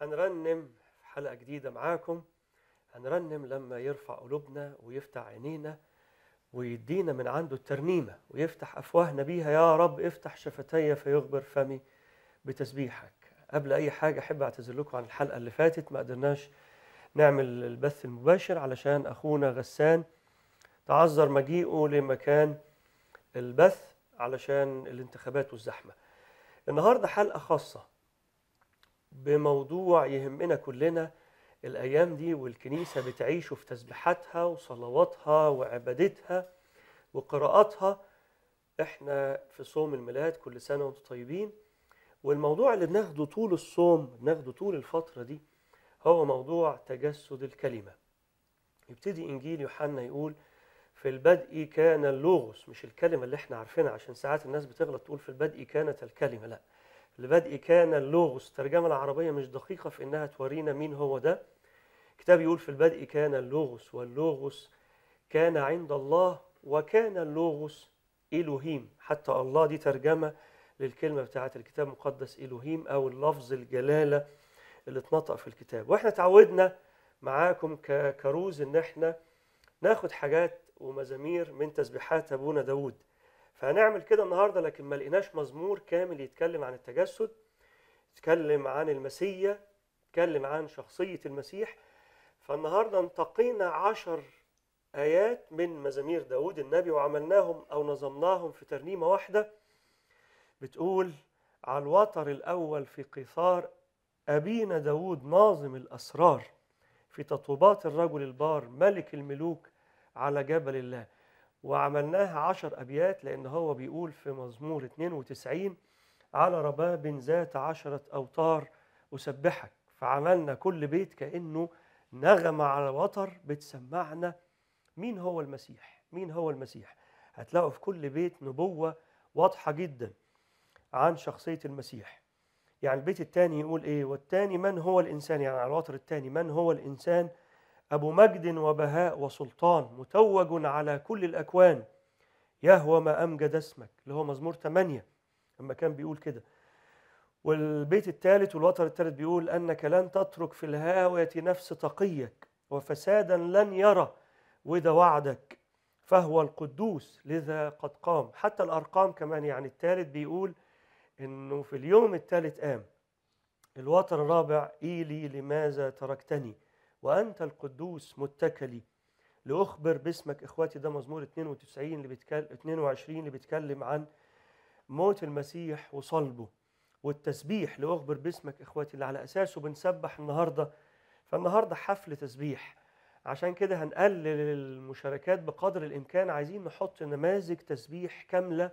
هنرنم في حلقة جديدة معاكم هنرنم لما يرفع قلوبنا ويفتح عينينا ويدينا من عنده الترنيمة ويفتح أفواهنا بيها يا رب افتح شفتي فيغبر فمي بتسبيحك قبل أي حاجة أحب أعتذر لكم عن الحلقة اللي فاتت ما قدرناش نعمل البث المباشر علشان أخونا غسان تعذر مجيئه لمكان البث علشان الانتخابات والزحمة النهاردة حلقة خاصة بموضوع يهمنا كلنا الأيام دي والكنيسة بتعيشه في تسبيحاتها وصلواتها وعبادتها وقراءاتها احنا في صوم الميلاد كل سنة وانتم طيبين والموضوع اللي بناخده طول الصوم بناخده طول الفترة دي هو موضوع تجسد الكلمة يبتدي إنجيل يوحنا يقول في البدء كان اللوغوس مش الكلمة اللي احنا عارفينها عشان ساعات الناس بتغلط تقول في البدء كانت الكلمة لا في البدء كان اللوغوس الترجمة العربية مش دقيقة في إنها تورينا مين هو ده الكتاب يقول في البدء كان اللوغوس واللوغوس كان عند الله وكان اللوغوس إلهيم حتى الله دي ترجمة للكلمة بتاعت الكتاب المقدس إلهيم أو اللفظ الجلالة اللي اتنطق في الكتاب واحنا تعودنا معاكم ككروز ان احنا ناخد حاجات ومزامير من تسبيحات ابونا داود فهنعمل كده النهارده لكن ما لقيناش مزمور كامل يتكلم عن التجسد يتكلم عن المسيا يتكلم عن شخصية المسيح فالنهارده انتقينا عشر آيات من مزامير داود النبي وعملناهم أو نظمناهم في ترنيمة واحدة بتقول على الوتر الأول في قيثار أبينا داود ناظم الأسرار في تطوبات الرجل البار ملك الملوك على جبل الله وعملناها عشر أبيات لأن هو بيقول في مزمور 92 على رباب ذات عشرة أوتار أسبحك فعملنا كل بيت كأنه نغمة على وتر بتسمعنا مين هو المسيح مين هو المسيح هتلاقوا في كل بيت نبوة واضحة جدا عن شخصية المسيح يعني البيت الثاني يقول ايه والثاني من هو الانسان يعني على الوتر الثاني من هو الانسان ابو مجد وبهاء وسلطان متوج على كل الاكوان يهوى ما امجد اسمك اللي هو مزمور 8 لما كان بيقول كده والبيت الثالث والوتر الثالث بيقول انك لن تترك في الهاويه نفس تقيك وفسادا لن يرى وده وعدك فهو القدوس لذا قد قام حتى الارقام كمان يعني الثالث بيقول انه في اليوم الثالث قام الوتر الرابع ايلي لماذا تركتني وانت القدوس متكلي لاخبر باسمك اخواتي ده مزمور 92 اللي بيتكلم 22 اللي بيتكلم عن موت المسيح وصلبه والتسبيح لاخبر باسمك اخواتي اللي على اساسه بنسبح النهارده فالنهارده حفل تسبيح عشان كده هنقلل المشاركات بقدر الامكان عايزين نحط نماذج تسبيح كامله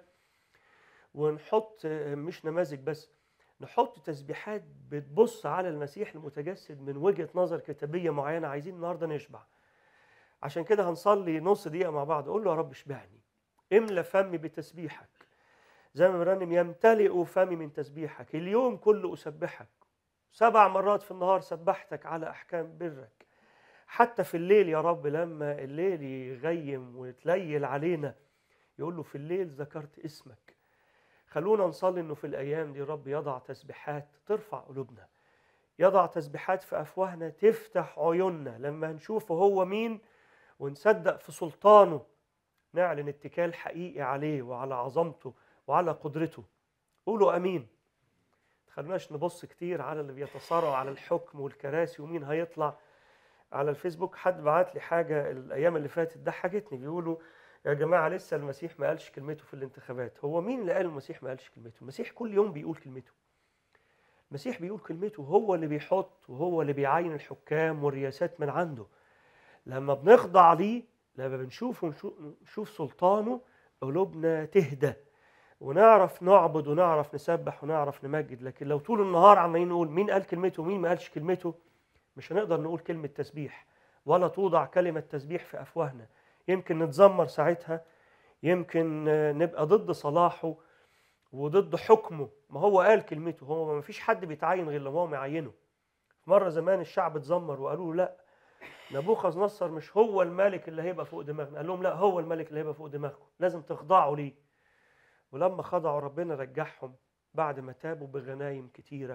ونحط مش نماذج بس نحط تسبيحات بتبص على المسيح المتجسد من وجهة نظر كتابية معينة عايزين النهاردة نشبع عشان كده هنصلي نص دقيقة مع بعض أقول له يا رب اشبعني املى فمي بتسبيحك زي ما برنم يمتلئ فمي من تسبيحك اليوم كله أسبحك سبع مرات في النهار سبحتك على أحكام برك حتى في الليل يا رب لما الليل يغيم وتليل علينا يقول له في الليل ذكرت اسمك خلونا نصلي انه في الايام دي رب يضع تسبيحات ترفع قلوبنا يضع تسبيحات في افواهنا تفتح عيوننا لما نشوفه هو مين ونصدق في سلطانه نعلن اتكال حقيقي عليه وعلى عظمته وعلى قدرته قولوا امين تخلوناش نبص كتير على اللي بيتصارعوا على الحكم والكراسي ومين هيطلع على الفيسبوك حد بعت لي حاجه الايام اللي فاتت ضحكتني بيقولوا يا جماعة لسه المسيح ما قالش كلمته في الانتخابات هو مين اللي قال المسيح ما قالش كلمته المسيح كل يوم بيقول كلمته المسيح بيقول كلمته هو اللي بيحط وهو اللي بيعين الحكام والرياسات من عنده لما بنخضع ليه لما بنشوف ونشوف سلطانه قلوبنا تهدى ونعرف نعبد ونعرف نسبح ونعرف نمجد لكن لو طول النهار عمالين نقول مين قال كلمته ومين ما قالش كلمته مش هنقدر نقول كلمة تسبيح ولا توضع كلمة تسبيح في أفواهنا يمكن نتذمر ساعتها يمكن نبقى ضد صلاحه وضد حكمه ما هو قال كلمته هو ما فيش حد بيتعين غير لما هو معينه مرة زمان الشعب اتذمر وقالوا له لا نبوخذ نصر مش هو الملك اللي هيبقى فوق دماغنا قال لهم لا هو الملك اللي هيبقى فوق دماغكم لازم تخضعوا ليه ولما خضعوا ربنا رجعهم بعد ما تابوا بغنايم كتيرة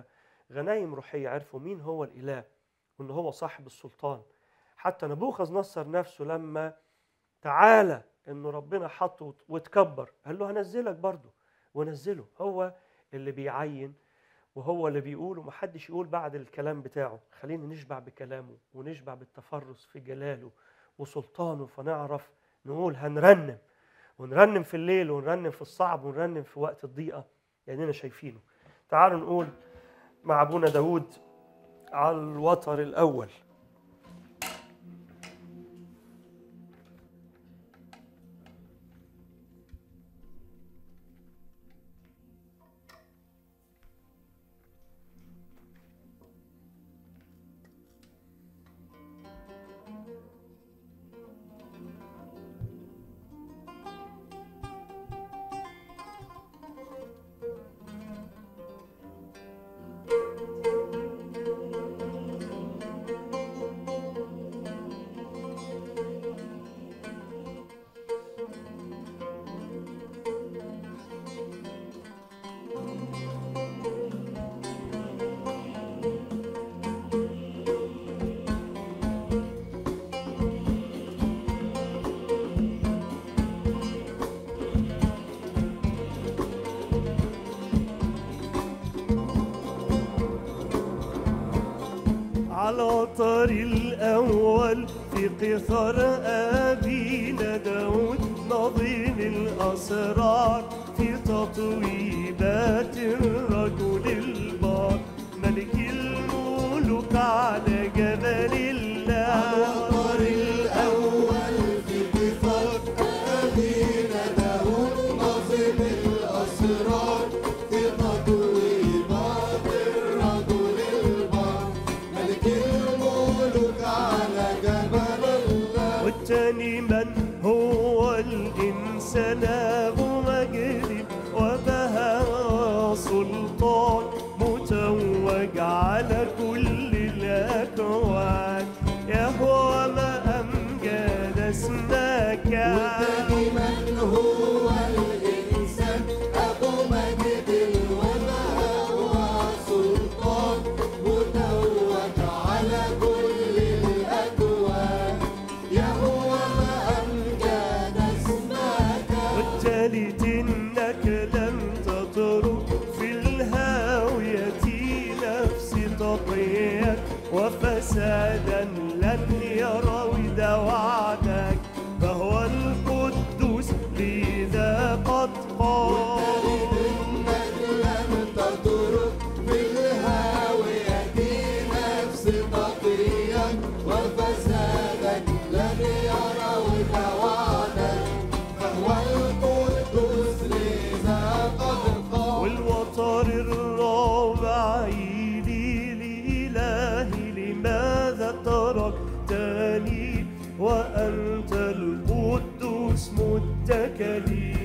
غنايم روحيه عرفوا مين هو الاله وان هو صاحب السلطان حتى نبوخذ نصر نفسه لما تعالى انه ربنا حطه وتكبر قال له هنزلك برضه ونزله هو اللي بيعين وهو اللي بيقول ومحدش يقول بعد الكلام بتاعه خلينا نشبع بكلامه ونشبع بالتفرس في جلاله وسلطانه فنعرف نقول هنرنم ونرنم في الليل ونرنم في الصعب ونرنم في وقت الضيقة لأننا شايفينه تعالوا نقول مع أبونا داود على الوتر الأول على الوتر الأول في قصر أبينا داود نظيم الأسرار في تطويبات الرجل البار ملك الملوك على جبل الله الوتر الأول في قصر أبينا داود ناظم الأسرار في تطويبات الرجل البار ملك الملوك على جبل الله والتاني من هو الإنسان أبو مجد وبهاء سلطان متوج على كل الأكوان يهوى ما أمجد اسمك والتاني من هو الإنسان أبو مجد الوباء وسلطان متوج على كل الأكوان يهوى ما أمجد اسمك والتالت إنك لم تترك في الهاوية نفس تقيك وفسادا لن يروي وعدك فهو القدوس لذا قد قال إنك لم تترك في الهاوية نفس تقيك وفسادك لن يروك وعدك فهو القدوس لذا قد قال والوتر الرابع لي لإلهي لماذا تركتني وأنت القدوس متكلي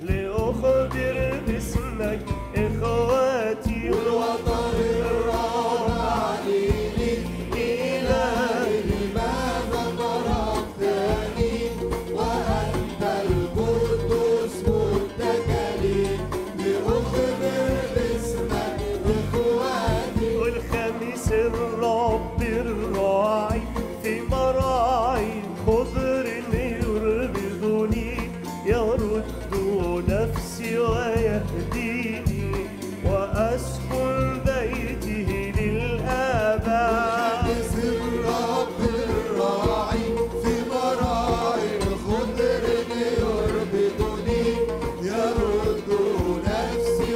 لأخبر باسمك إخواتي والوتر الرابع لي إلهي لماذا تركتني وأنت القدوس متكلي لأخبر باسمك إخواتي والخميس الرب الراعي في مراعي خضر يربضني يرد نفسي ويهديني وأسكن بيته للآباء بس الرب الراعي في مراعي الخضر يربطني يرد نفسي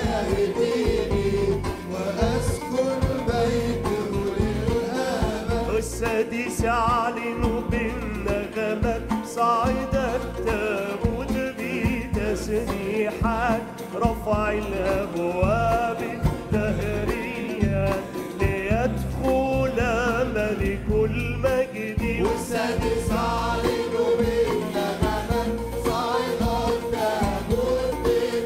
ويهديني وأسكن بيته للآباء السادس أعلن بالنغمات صعد التابوت بتسبيحات رفع الأبواب الدهرية ليدخل ملك المجد والسادس أعلن بالنغمات صعد التابوت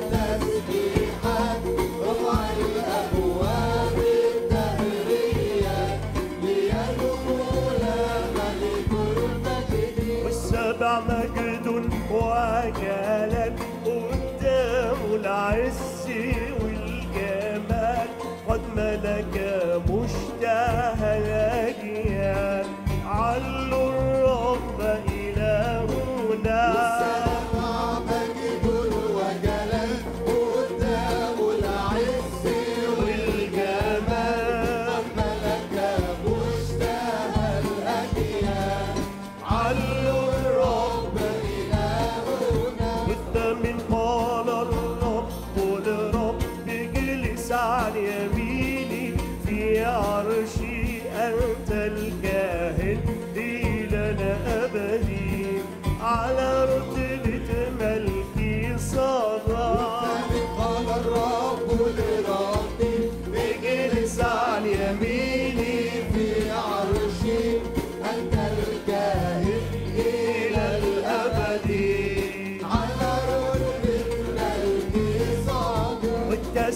بالتسبيحات رفع الأبواب الدهرية ليدخل ملك المجد والسبع مجد وجلال قدام العز والجمال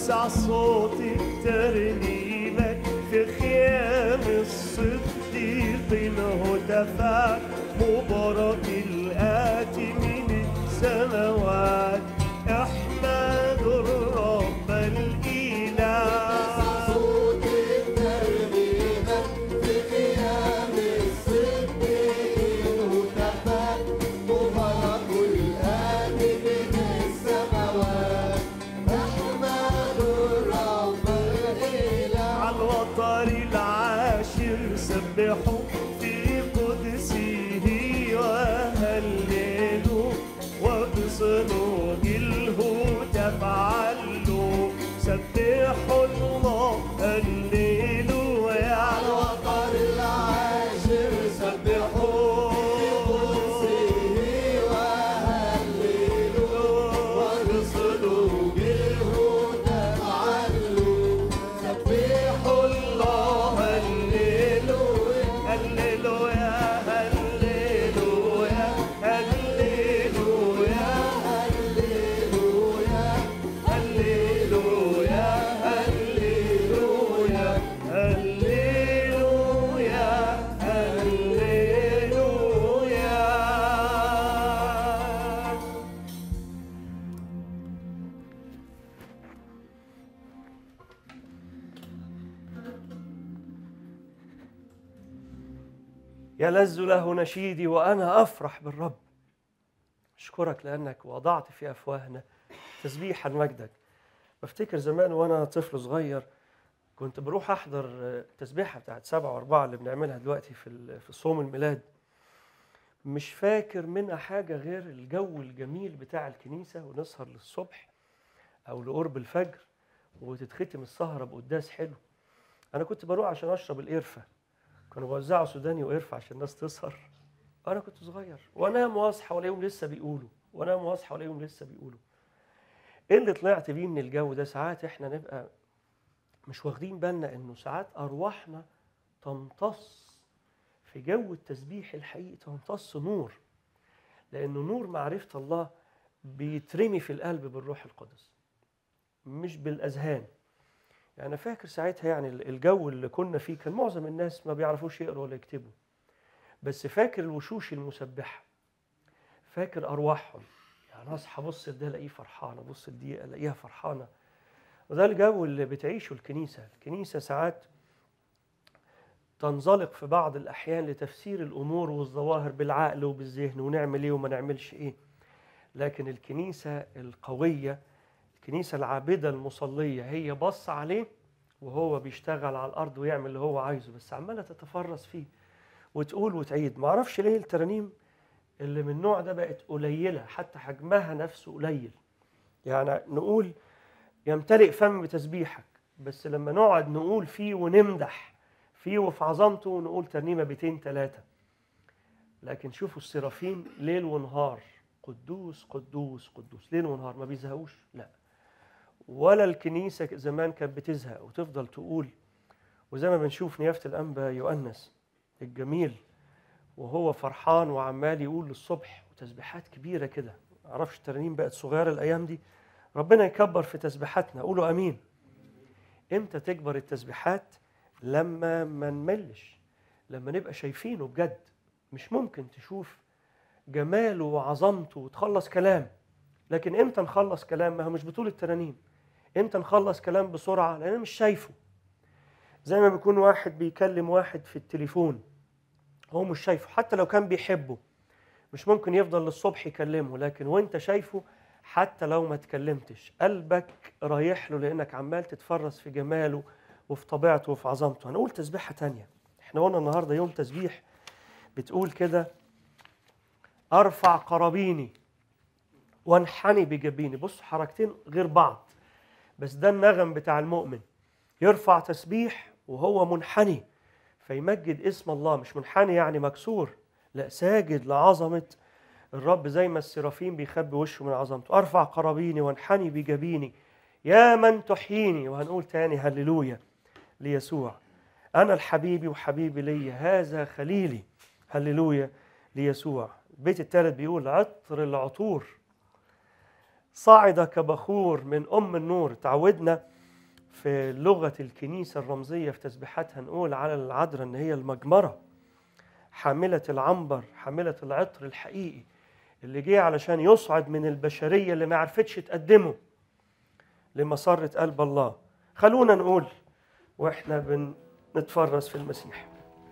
يسع صوتي ترنيمك في خيام الصديقين هتفا مبارك الآتي من السماوات احمدوا الرب الإله صوت الترنيمة في خيام الصديقين هتفا مبارك الآتي من السماوات احمدوا الرب الإله على الوتر العاشر سبحوا في قدسه وهللوا وبصنوج الهتف علوا سبحوا الله هللوا يا الوتر العاشر سبحوا قدسه وهللوا وبصلوب الهدى علوا سبحوا الله هللوا هللوا يا هللوا يا هللوا يا هللوا هللويا هللويا هللويا هللويا يلذ له نشيدي وأنا أفرح بالرب أشكرك لأنك وضعت في أفواهنا تسبيحا مجدك بفتكر زمان وأنا طفل صغير كنت بروح أحضر التسبيحة بتاعت سبعة وأربعة اللي بنعملها دلوقتي في ال- في صوم الميلاد مش فاكر منها حاجة غير الجو الجميل بتاع الكنيسة ونسهر للصبح أو لقرب الفجر وتتختم السهرة بقداس حلو أنا كنت بروح عشان أشرب القرفة كانوا بيوزعوا سوداني وقرفة عشان الناس تسهر انا كنت صغير وانام واصحى والاقيهم لسه بيقولوا وانام واصحى والاقيهم لسه بيقولوا ايه اللي طلعت بيه من الجو ده ساعات احنا نبقى مش واخدين بالنا انه ساعات ارواحنا تمتص في جو التسبيح الحقيقي تمتص نور لانه نور معرفه الله بيترمي في القلب بالروح القدس مش بالاذهان يعني أنا فاكر ساعتها يعني الجو اللي كنا فيه كان معظم الناس ما بيعرفوش يقروا ولا يكتبوا بس فاكر الوشوش المسبحه فاكر ارواحهم يعني اصحى ابص لده الاقيه فرحان ابص لدي الاقيها فرحانه وده الجو اللي بتعيشه الكنيسه الكنيسه ساعات تنزلق في بعض الاحيان لتفسير الامور والظواهر بالعقل وبالذهن ونعمل ايه وما نعملش ايه لكن الكنيسه القويه الكنيسه العابده المصليه هي بص عليه وهو بيشتغل على الارض ويعمل اللي هو عايزه بس عماله تتفرس فيه وتقول وتعيد ما اعرفش ليه الترانيم اللي من النوع ده بقت قليله حتى حجمها نفسه قليل يعني نقول يمتلئ فم بتسبيحك بس لما نقعد نقول فيه ونمدح فيه وفي عظمته نقول ترنيمه بيتين ثلاثه لكن شوفوا السرافين ليل ونهار قدوس قدوس قدوس ليل ونهار ما بيزهقوش لا ولا الكنيسه زمان كانت بتزهق وتفضل تقول وزي ما بنشوف نيافه الانبا يؤنس الجميل وهو فرحان وعمال يقول للصبح وتسبيحات كبيره كده معرفش الترانيم بقت صغيره الايام دي ربنا يكبر في تسبيحاتنا قولوا امين امتى تكبر التسبيحات لما ما نملش لما نبقى شايفينه بجد مش ممكن تشوف جماله وعظمته وتخلص كلام لكن امتى نخلص كلام ما هو مش بطول الترانيم امتى نخلص كلام بسرعه لان انا مش شايفه زي ما بيكون واحد بيكلم واحد في التليفون هو مش شايفه حتى لو كان بيحبه مش ممكن يفضل للصبح يكلمه لكن وانت شايفه حتى لو ما تكلمتش قلبك رايح له لانك عمال تتفرس في جماله وفي طبيعته وفي عظمته هنقول تسبيحه تانية احنا قلنا النهارده يوم تسبيح بتقول كده ارفع قرابيني وانحني بجبيني بص حركتين غير بعض بس ده النغم بتاع المؤمن يرفع تسبيح وهو منحني فيمجد اسم الله مش منحني يعني مكسور لا ساجد لعظمة الرب زي ما السرافين بيخبي وشه من عظمته أرفع قرابيني وانحني بجبيني يا من تحييني وهنقول تاني هللويا ليسوع أنا الحبيبي وحبيبي لي هذا خليلي هللويا ليسوع البيت الثالث بيقول عطر العطور صعد كبخور من أم النور تعودنا في لغة الكنيسة الرمزية في تسبيحاتها نقول على العذراء إن هي المجمرة حاملة العنبر حاملة العطر الحقيقي اللي جه علشان يصعد من البشرية اللي ما عرفتش تقدمه لمسرة قلب الله خلونا نقول واحنا بنتفرس في المسيح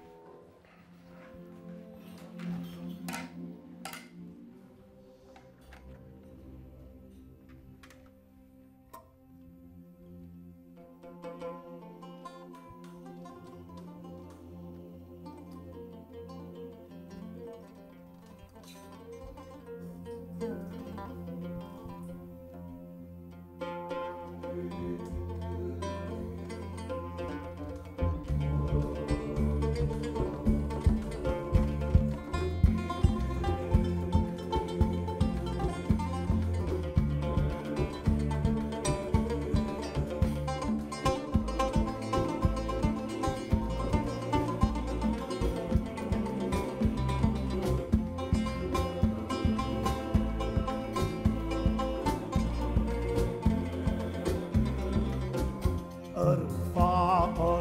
أرفع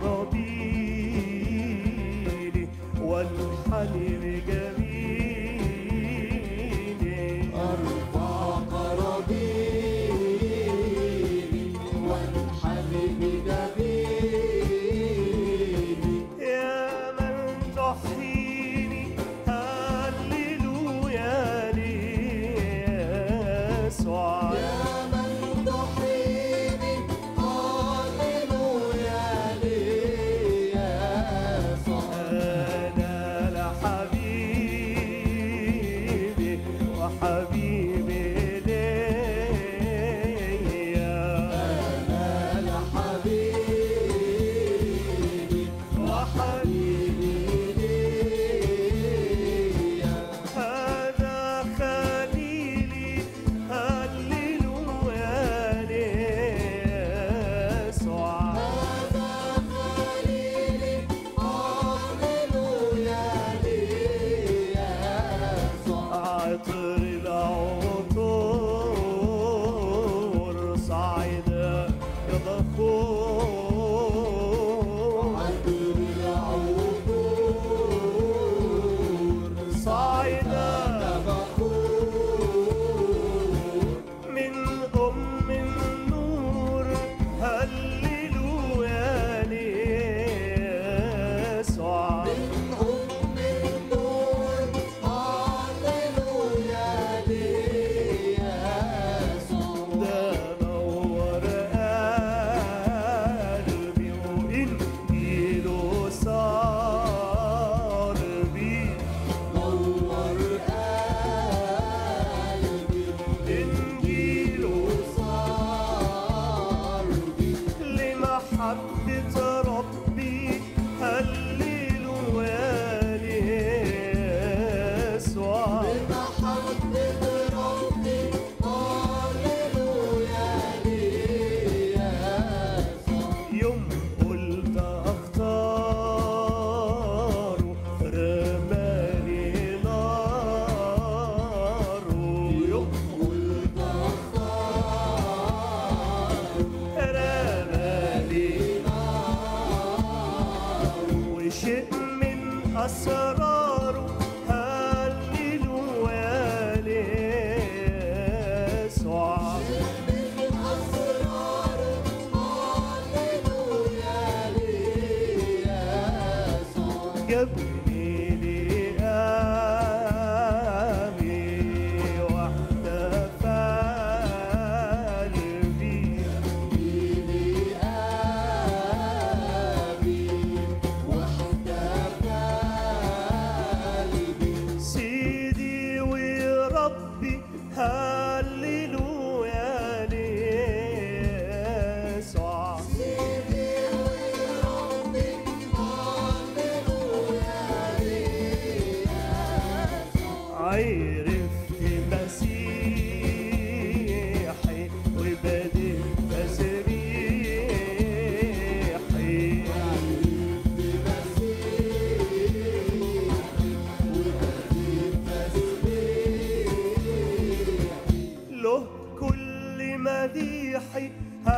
قرابيني والحمل جميلي أرفع قرابيني والحبيب جميلي يا من تحييني هللويا ليسوع يا من تحييني هللويا ليسوع أنا لحبيبي وحبيبي ليا أنا لحبيبي وحبيبي ليا هذا خليلي هللويا ليسوع هذا خليلي هللويا ليسوع عطر العطور صعد كبخور عطر العطور صعد بخور من أم النور هللويا ليسوع من أم النور هللويا ليسوع ده نور قلبي وإنجيله صار بي نور قلبي إنجيله صار بي لمحبة ربي هللويا ليسوع بمحبة ربي هللويا ليسوع يوم قلت اختاره رماني نار يوم قلت اختار رماني وشيء من أسراره هللويا ليسوع من أسرار هللويا ليسوع جابني لقامي واحتفل بيه سيدي وربي هللويا ليسوع مديحي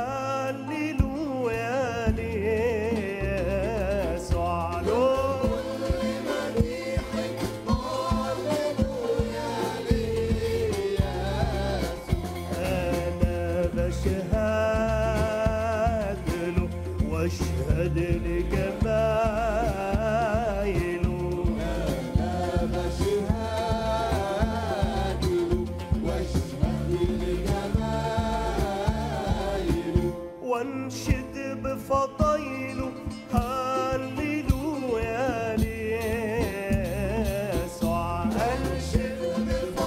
هللويا ليسوع له أنا بشهد له واشهد لجمايله وانشد بفضايله هللويا ليسوع انشد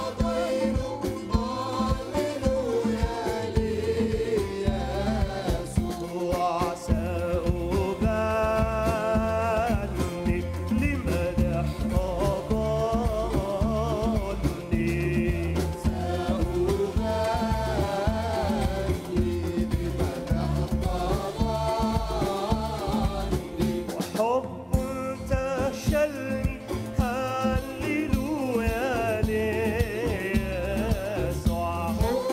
وعسى أغني لمدح أضلني وحب تشلني هللويا ليسوع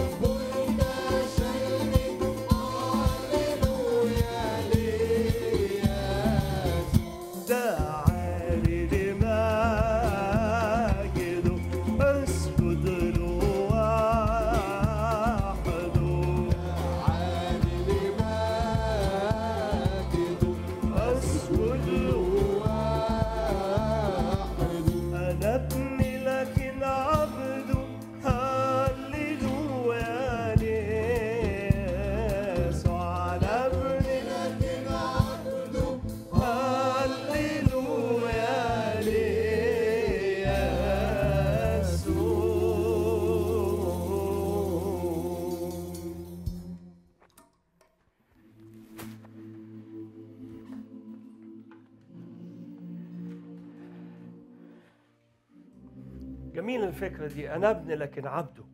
دعاني لمجده اسجد له وحده اسجد له انا ابني لكن عبده هللويا ليسوع انا ابني لكن عبده هللويا ليسوع جميل الفكرة دي أنا ابن لكن عبده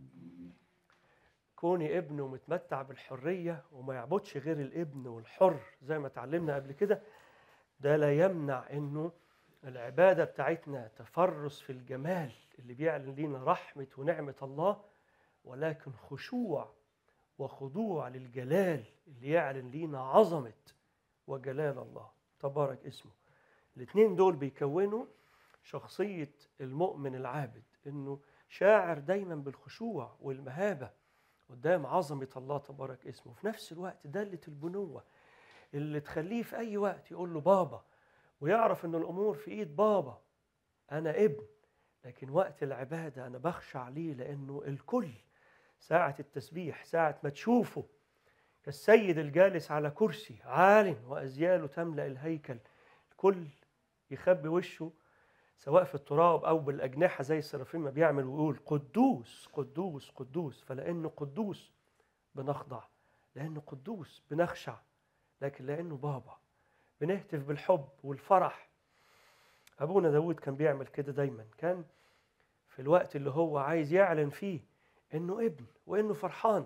كوني ابن ومتمتع بالحرية وما يعبدش غير الابن والحر زي ما اتعلمنا قبل كده ده لا يمنع انه العبادة بتاعتنا تفرس في الجمال اللي بيعلن لينا رحمة ونعمة الله ولكن خشوع وخضوع للجلال اللي يعلن لينا عظمة وجلال الله تبارك اسمه الاثنين دول بيكونوا شخصية المؤمن العابد انه شاعر دايما بالخشوع والمهابة قدام عظمة الله تبارك اسمه في نفس الوقت دالة البنوة اللي تخليه في أي وقت يقول له بابا ويعرف ان الأمور في إيد بابا أنا ابن لكن وقت العبادة أنا بخشع ليه لأنه الكل ساعة التسبيح ساعة ما تشوفه كالسيد الجالس على كرسي عال وأزياله تملأ الهيكل الكل يخبي وشه سواء في التراب او بالاجنحه زي السرافيم ما بيعمل ويقول قدوس قدوس قدوس فلانه قدوس بنخضع لانه قدوس بنخشع لكن لانه بابا بنهتف بالحب والفرح ابونا داود كان بيعمل كده دايما كان في الوقت اللي هو عايز يعلن فيه انه ابن وانه فرحان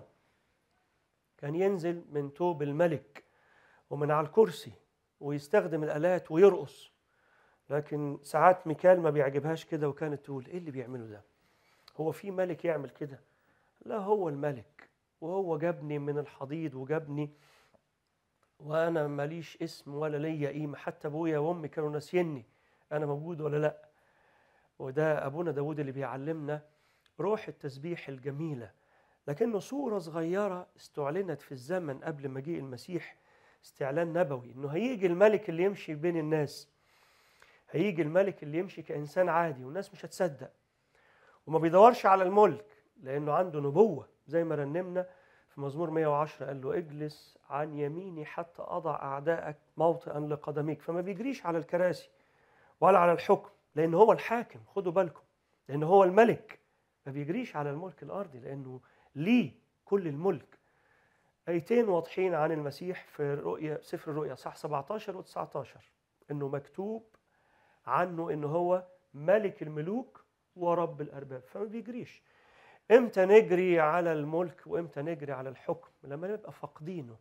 كان ينزل من توب الملك ومن على الكرسي ويستخدم الالات ويرقص لكن ساعات ميكال ما بيعجبهاش كده وكانت تقول ايه اللي بيعمله ده هو في ملك يعمل كده لا هو الملك وهو جابني من الحضيض وجابني وانا ماليش اسم ولا ليا قيمه حتى ابويا وامي كانوا ناسيني انا موجود ولا لا وده ابونا داود اللي بيعلمنا روح التسبيح الجميله لكنه صوره صغيره استعلنت في الزمن قبل مجيء المسيح استعلان نبوي انه هيجي الملك اللي يمشي بين الناس هيجي الملك اللي يمشي كإنسان عادي والناس مش هتصدق وما بيدورش على الملك لأنه عنده نبوة زي ما رنمنا في مزمور 110 قال له اجلس عن يميني حتى أضع أعدائك موطئا لقدميك فما بيجريش على الكراسي ولا على الحكم لأنه هو الحاكم خدوا بالكم لأنه هو الملك ما بيجريش على الملك الأرضي لأنه ليه كل الملك آيتين واضحين عن المسيح في الرؤيا سفر الرؤيا صح 17 و19 إنه مكتوب عنه إنه هو ملك الملوك ورب الأرباب فما بيجريش إمتى نجري على الملك وإمتى نجري على الحكم لما نبقى فاقدينه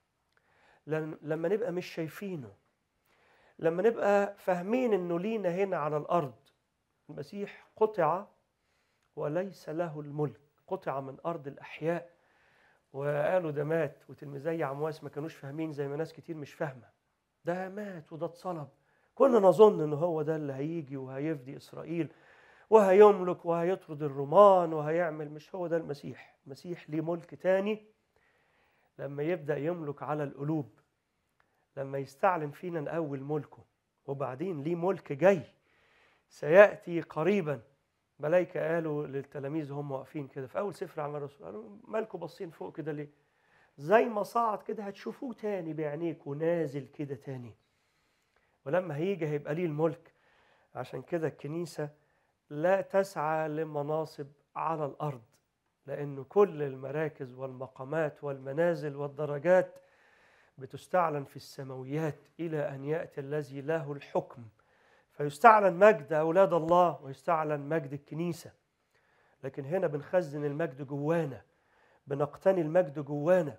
لن- لما نبقى مش شايفينه لما نبقى فاهمين إنه لينا هنا على الأرض المسيح قطع وليس له الملك قطع من أرض الأحياء وقالوا ده مات وتلميذي عمواس ما كانوش فاهمين زي ما ناس كتير مش فاهمه ده مات وده اتصلب كنا نظن ان هو ده اللي هيجي وهيفدي اسرائيل وهيملك وهيطرد الرومان وهيعمل مش هو ده المسيح المسيح ليه ملك تاني لما يبدا يملك على القلوب لما يستعلن فينا نأول ملكه وبعدين ليه ملك جاي سيأتي قريبا ملائكة قالوا للتلاميذ هم واقفين كده في أول سفر عن الرسول قالوا مالكوا باصين فوق كده ليه؟ زي ما صعد كده هتشوفوه تاني بعينيكوا نازل كده تاني ولما هيجي هيبقى ليه الملك عشان كده الكنيسة لا تسعى لمناصب على الأرض لأن كل المراكز والمقامات والمنازل والدرجات بتستعلن في السماويات إلى أن يأتي الذي له الحكم فيستعلن مجد أولاد الله ويستعلن مجد الكنيسة لكن هنا بنخزن المجد جوانا بنقتني المجد جوانا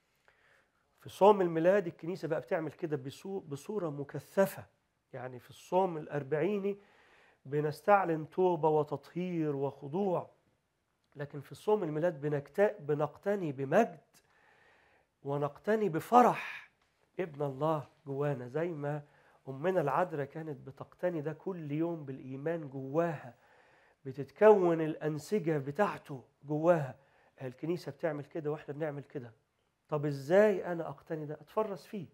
في صوم الميلاد الكنيسة بقى بتعمل كده بصو- بصورة مكثفة يعني في الصوم الأربعيني بنستعلن توبة وتطهير وخضوع لكن في الصوم الميلاد بنكت- بنقتني بمجد ونقتني بفرح ابن الله جوانا زي ما أمنا العذراء كانت بتقتني ده كل يوم بالإيمان جواها بتتكون الأنسجة بتاعته جواها الكنيسة بتعمل كده وإحنا بنعمل كده طب إزاي أنا أقتني ده أتفرس فيه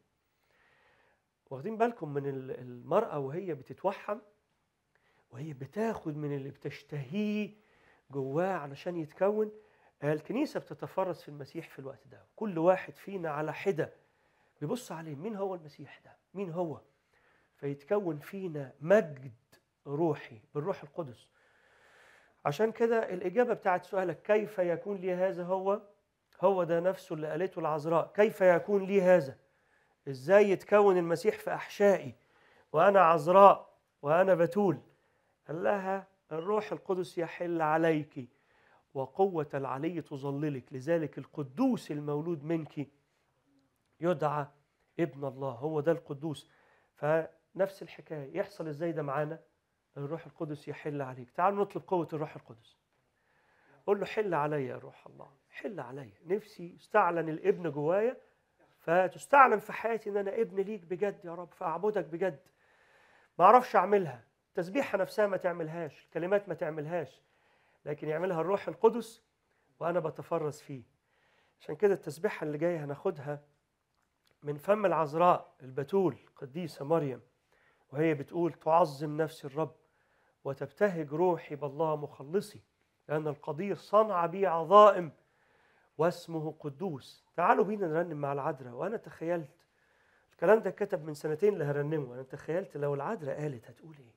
واخدين بالكم من ال- المرأة وهي بتتوحم وهي بتاخد من اللي بتشتهيه جواه علشان يتكون الكنيسة بتتفرس في المسيح في الوقت ده كل واحد فينا على حدة بيبص عليه مين هو المسيح ده مين هو فيتكون فينا مجد روحي بالروح القدس عشان كده الإجابة بتاعت سؤالك كيف يكون لي هذا هو هو ده نفسه اللي قالته العذراء كيف يكون لي هذا إزاي يتكون المسيح في أحشائي وأنا عذراء وأنا بتول قال لها الروح القدس يحل عليك وقوة العلي تظللك لذلك القدوس المولود منك يدعى ابن الله هو ده القدوس فنفس الحكاية يحصل ازاي ده معانا الروح القدس يحل عليك تعالوا نطلب قوة الروح القدس قول له حل عليا يا روح الله حل عليا نفسي استعلن الابن جوايا فتستعلن في حياتي ان انا ابن ليك بجد يا رب فاعبدك بجد ما اعرفش اعملها التسبيحه نفسها ما تعملهاش الكلمات ما تعملهاش لكن يعملها الروح القدس وانا بتفرس فيه عشان كده التسبيحه اللي جايه هناخدها من فم العذراء البتول قديسه مريم وهي بتقول تعظم نفسي الرب وتبتهج روحي بالله مخلصي لأن القدير صنع بي عظائم واسمه قدوس تعالوا بينا نرنم مع العذراء وأنا تخيلت الكلام ده كتب من سنتين اللي هرنمه أنا تخيلت لو العذراء قالت هتقول إيه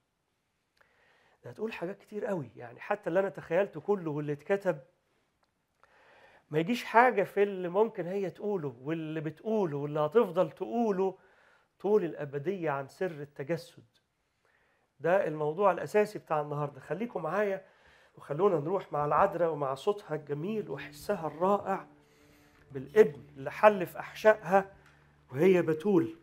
ده هتقول حاجات كتير قوي يعني حتى اللي أنا تخيلته كله واللي اتكتب ما يجيش حاجة في اللي ممكن هي تقوله واللي بتقوله واللي هتفضل تقوله طول الأبدية عن سر التجسد ده الموضوع الأساسي بتاع النهاردة خليكم معايا وخلونا نروح مع العذراء ومع صوتها الجميل وحسها الرائع بالابن اللي حل في أحشائها وهي بتول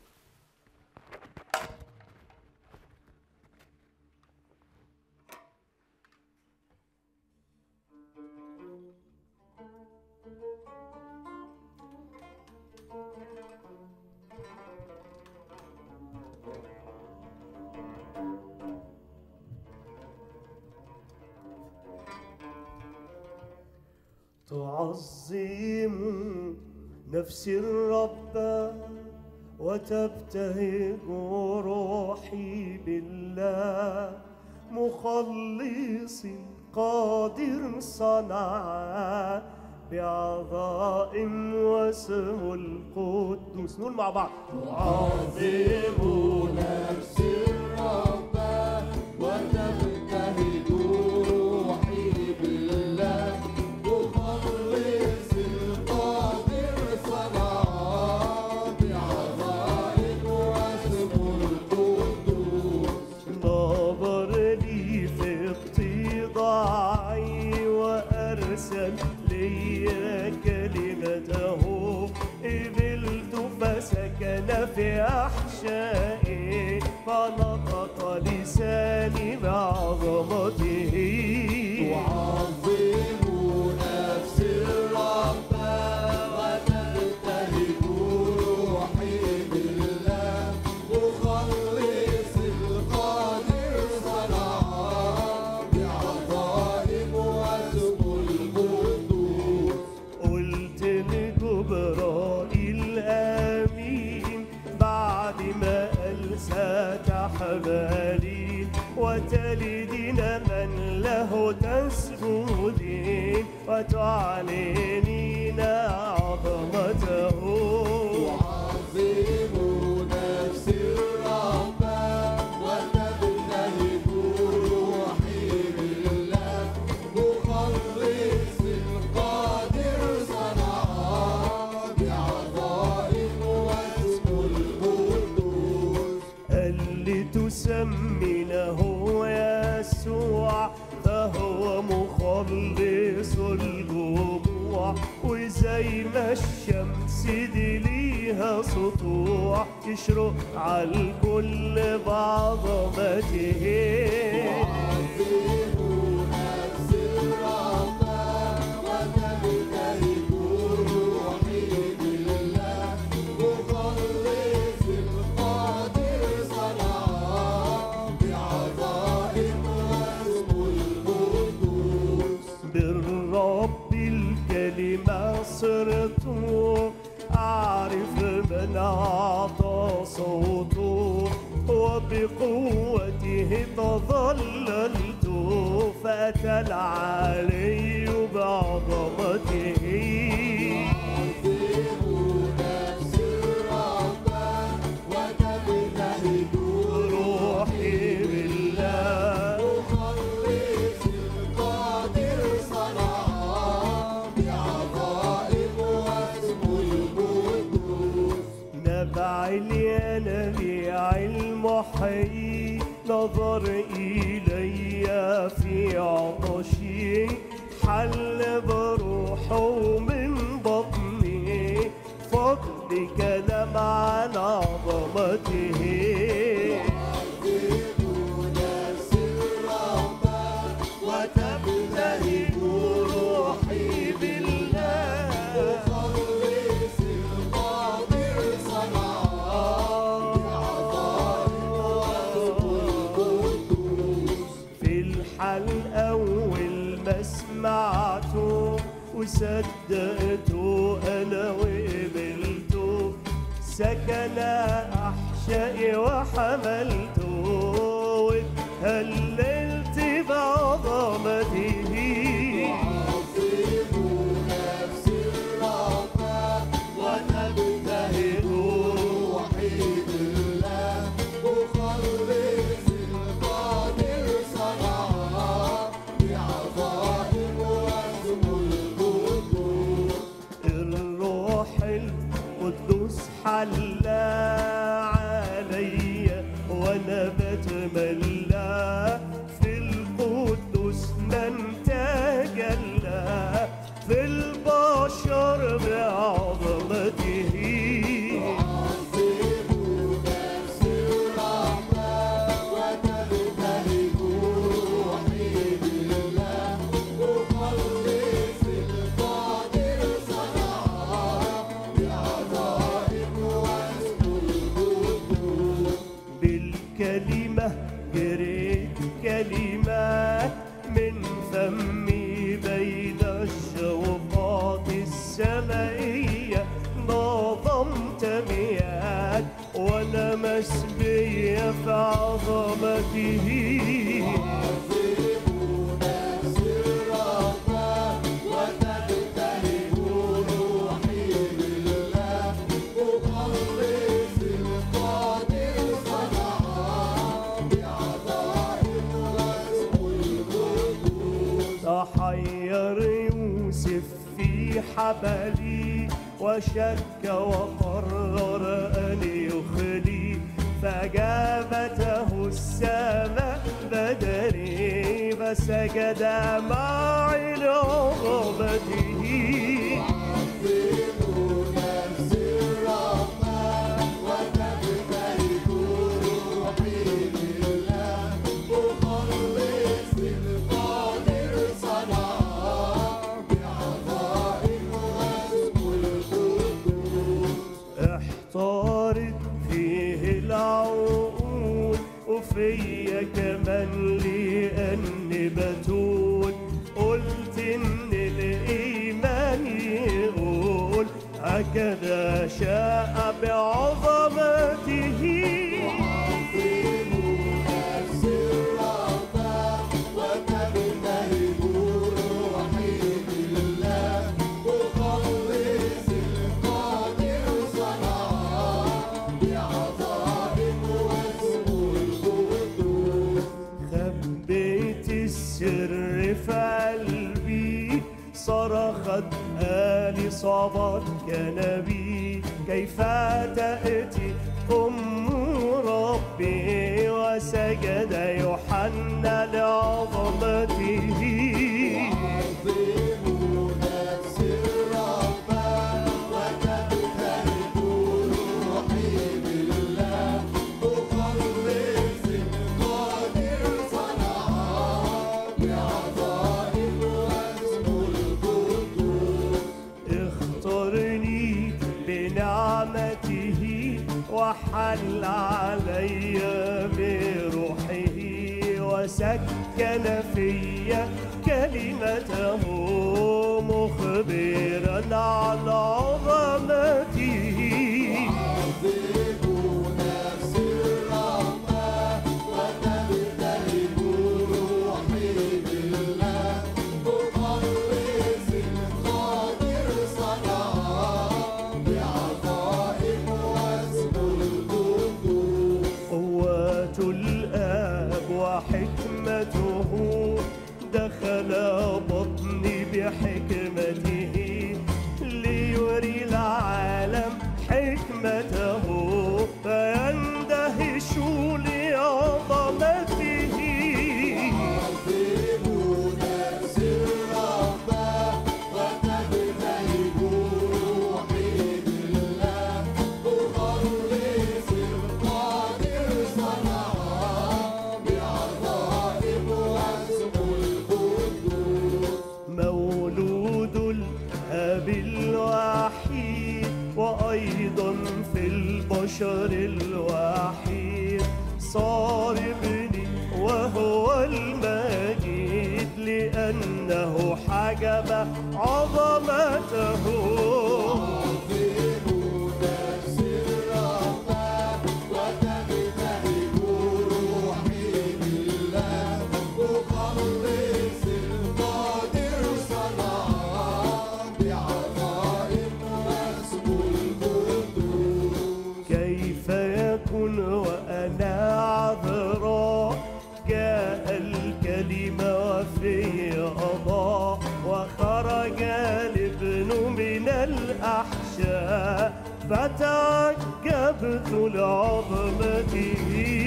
تعظم نفسي الرب وتبتهج روحي بالله مخلص قادر صنع بعظائم واسمه القدوس نقول مع بعض تعظم نفسي الرب وتبتهج روحي بالله مخلص القادر صنع بعظائم واسمه القدوس نظر لي في اتضاعي وأرسل لي كلمته قبلت فسكن في أحشائي فنطق لساني بعظمته تعظم نفسي الرب وتلدين من له تسجدين وتعلنين عظمته عظيموا نفس الرب وتبتهج روحي بالله مخلص القادر صنعا بعظائم واسم القدوس اللي تسمينه يسوع فهو مخلص الجموع وزي ما الشمس دي ليها سطوع يشرق على الكل بعظمته عظيموا نفس الرب وتبتهج روحي بالله مخلص القادر صنعا بعظائم واسم القدوس بالرب الكلمة صرت أعرف من أعطى صوته وبقوته تظللت فأتى العلي بعظمته عظيموا نفس الرب وتبتهج روحي بالله مخلص القادر صنعا بعظائم واسم القدوس نبع الينابيع المحيي نظر إلي في عطشي حل بروحه من بطني فضلك لمعا عظمته عظيموا نفس الرب وتبتهج روحي بالله مخلص القادر صنعا في الحال أول ما سمعته وصدقته أنا وقبلته سكن أحشائي وحملته واتهللت بعظمته عظيموا نفس الرب وتبتهج روحي بالله مخلص القادر صنعا بعظائم واسم القدوس الروح القدوس حل علي وانا بتملى في القدوس من تجلى في البشر بعظمته عظيموا نفس الرب وتبتهج روحي بالله مخلص القادر صنعا بعظائم واسم القدوس بالكلمة جريت كلمات من فمي بين الشوقات السمائية نظمت مياه ولمس بي في عظمته عظيموا نفس الرب وتبتهج روحي بالله مخلص القادر صنعا بعظائم واسم القدوس تحير يوسف في حبلي وشك وقرر أن يخلي فجابته السماء بدري فسجد معي لعظمته عظيموا نفس الرب وتبتهج روحي بالله مخلص القادر صنعا بعظائم واسم القدوس احتارت فيه العقول وفيا كمان لأني بتول قلت إن الإيمان يقول هكذا شاء بعظمته عظيموا نفس الرب تفكر بي كيف تأتي أم ربي وسجد يوحنا لعظمته عظموا نفس الرب وتبتهج روحي بالله مخلص قادر صنعها بعظائم واسمه القدوس اخترني بنعمته وحل علي بروحه وسكن في كلمته مخبرا عن عظمته عظموا نفس الرب وتبتهج روحي بالله مخلص قادر صنعها بعظائم واسمه القدوس قوة الآب وحكمته دخل بطني بحكمته ليري العالم حكمته فيندهش لعظمته عظموا نفس الرب وتبتهج روحي بالله مخلص قادر صنعها بعظائم واسمه القدوس مولود الأب الوحيد وأيضا في البشر الوحيد صار ابني وهو المجيد لأنه حجب عظمته عظموا نفس الرب وتبتهج روحي بالله مخلص قادر صنعها بعظائم واسمه القدوس كيف يكون وأنا عذراء جاء الكلمة وفي أضاء وخرج الابن من الأحشاء فتعجبت لعظمته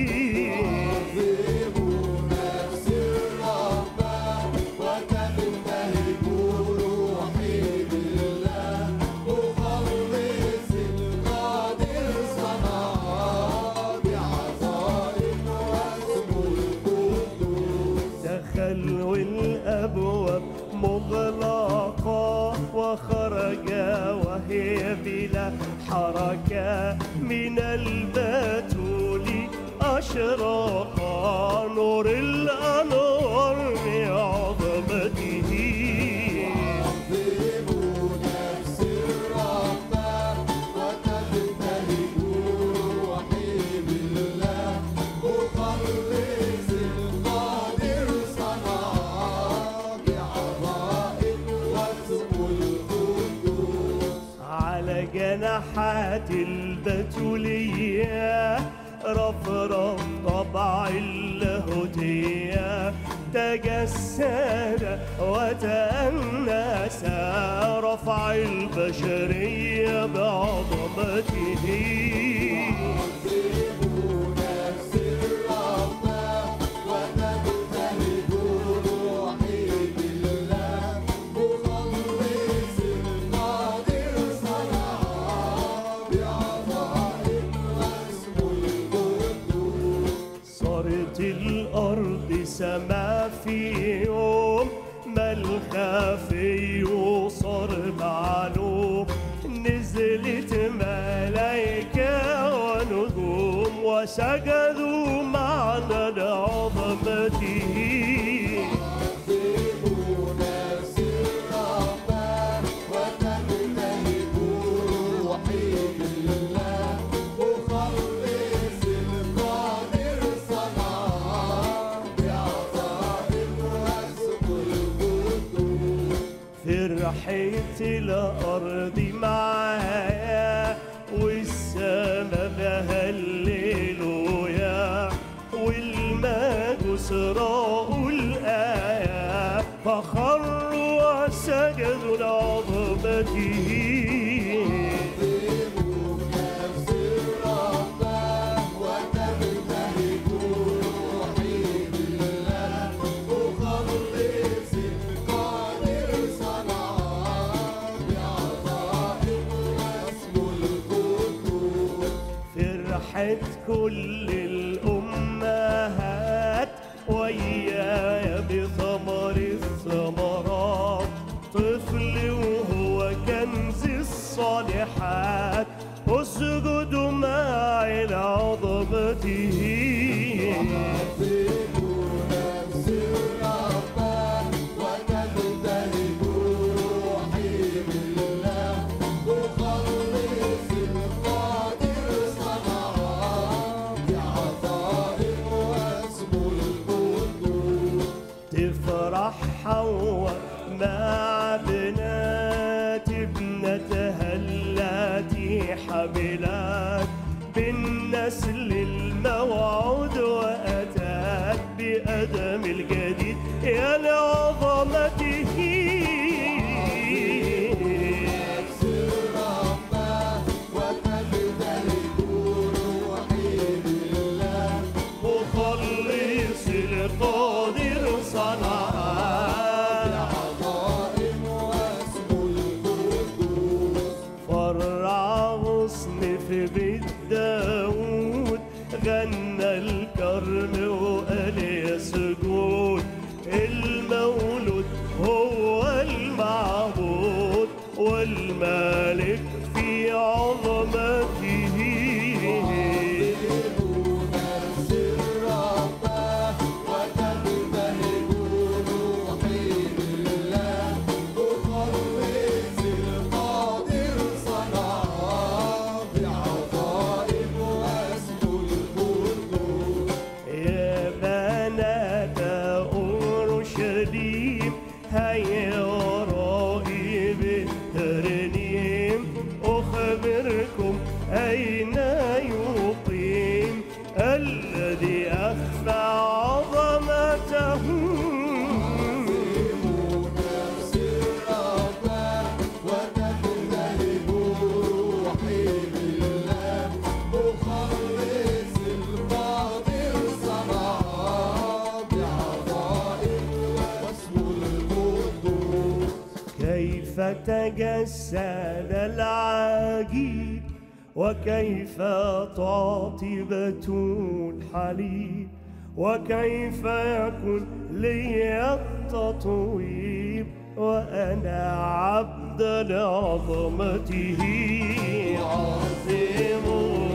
عظموا نفس الرب وتبتهج روحي بالله مخلص قادر صنعها بعظائم واسمه القدوس دخل والأبواب مغلقة وخرج وهي بلا حركة من البتول أشرق نور الأنوار بعظمته عظموا نفس الرب وتبتهج روحي بالله مخلص قادر صنعها بعظائم واسمه القدوس على جناحات البتولية رفرف طبع اللاهوتية تجسد وتأنس رفع البشرية بعظمته عظموا نفس الرب وتبتهج روحي بالله مخلص قادر صنعها بعظائم واسمه القدوس صارت الأرض سما في يوم ما الخفي صار معلوم نزلت ملايكة ونجوم وسجدوا معنا لعظمته عظموا نفس الرب وتبتهج روحي بالله مخلص قادر صنعها بعظائم واسمه القدوس فرحة الأرض معايا والسما بهللويا والمجد فرحة كل الأمهات وياي بثمر الثمرات طفل وهو كنز الصالحات اسجد معي لعظمته تفرح حواء مع بنات ابنتها التي حملت بالنسل الموعود وأتت بأدم الجديد يا لعظمته مخلص القادر صنعها فرع غصن في بيت داود غنى الكرم وقال يسجود المولود هو المعبود والمالك في عظمته يا بنات أورشليم هيا ورائي بالترنيم أخبركم أين يقيم الذي أخفى عظمته كيف تجسد العجيب وكيف تعطي بتول حليب وكيف يكون لي التطويب وأنا عبد لعظمته عظيم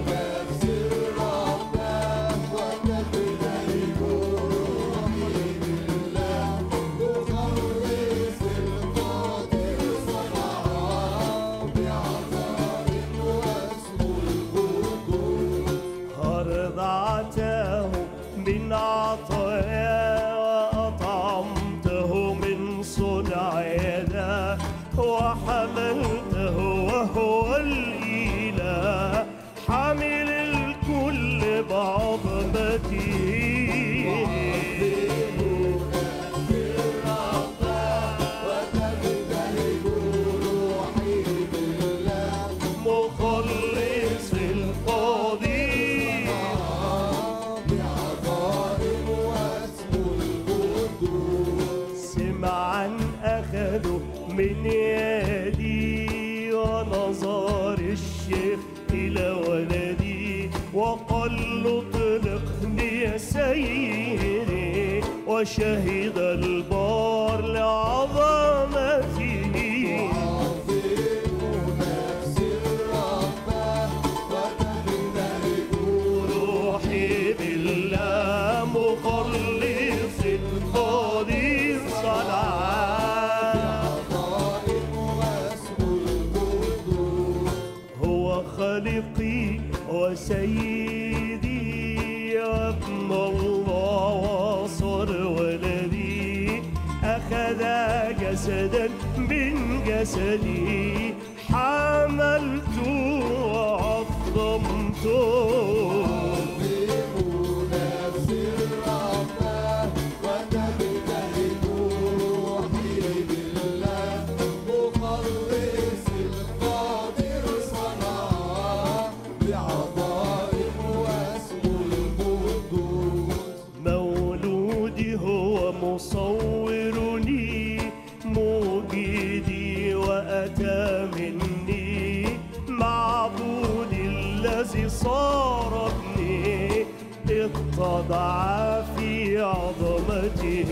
أرضعته من عطايا وأطعمته من صنع يده وحملته وهو الإله حامل الكل بعظمته مخلص القدير سمعا أخذوا من يدي ونظر الشيخ إلى ولدي وقال له اطلقني يا سيدي وشهد البار لعظمته روحي بالله مخلص القدير صلاة هو خالقي وسيدي وابن الله وصر ولدي أخذ جسدا من جسدي حملته وعظمته مولودي هو مصورني موجدي وأتى مني معبود الذي الذي صار ابني اتضع في عظمته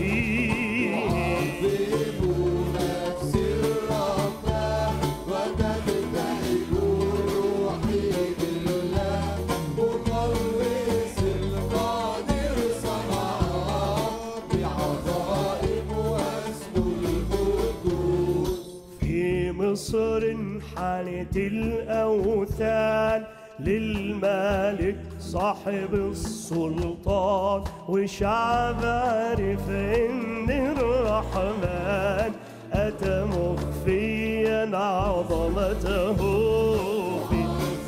عظموا نفس الرب وتبتهج روحي بالله مخلص القادر صنعها بعظائم واسمه القدوس في مصر حانت الأوثان للملك صاحب السلطان وشعب عرف إن الرحمن أتى مخفيا عظمته في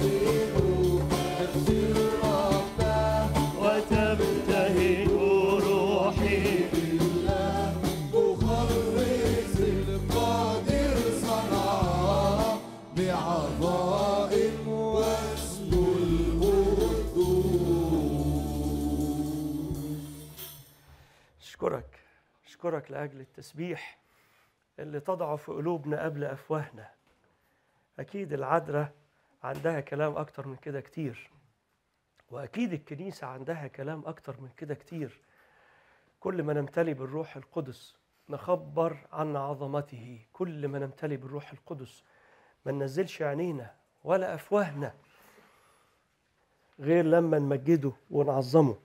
نفس الرب وتبتهج روحي بالله مخلص القادر صنعها بعظائم واسمه القدوس اشكرك اشكرك لاجل التسبيح اللي تضعه في قلوبنا قبل افواهنا اكيد العذراء عندها كلام اكتر من كده كتير واكيد الكنيسه عندها كلام اكتر من كده كتير كل ما نمتلي بالروح القدس نخبر عن عظمته كل ما نمتلي بالروح القدس ما ننزلش عينينا ولا افواهنا غير لما نمجده ونعظمه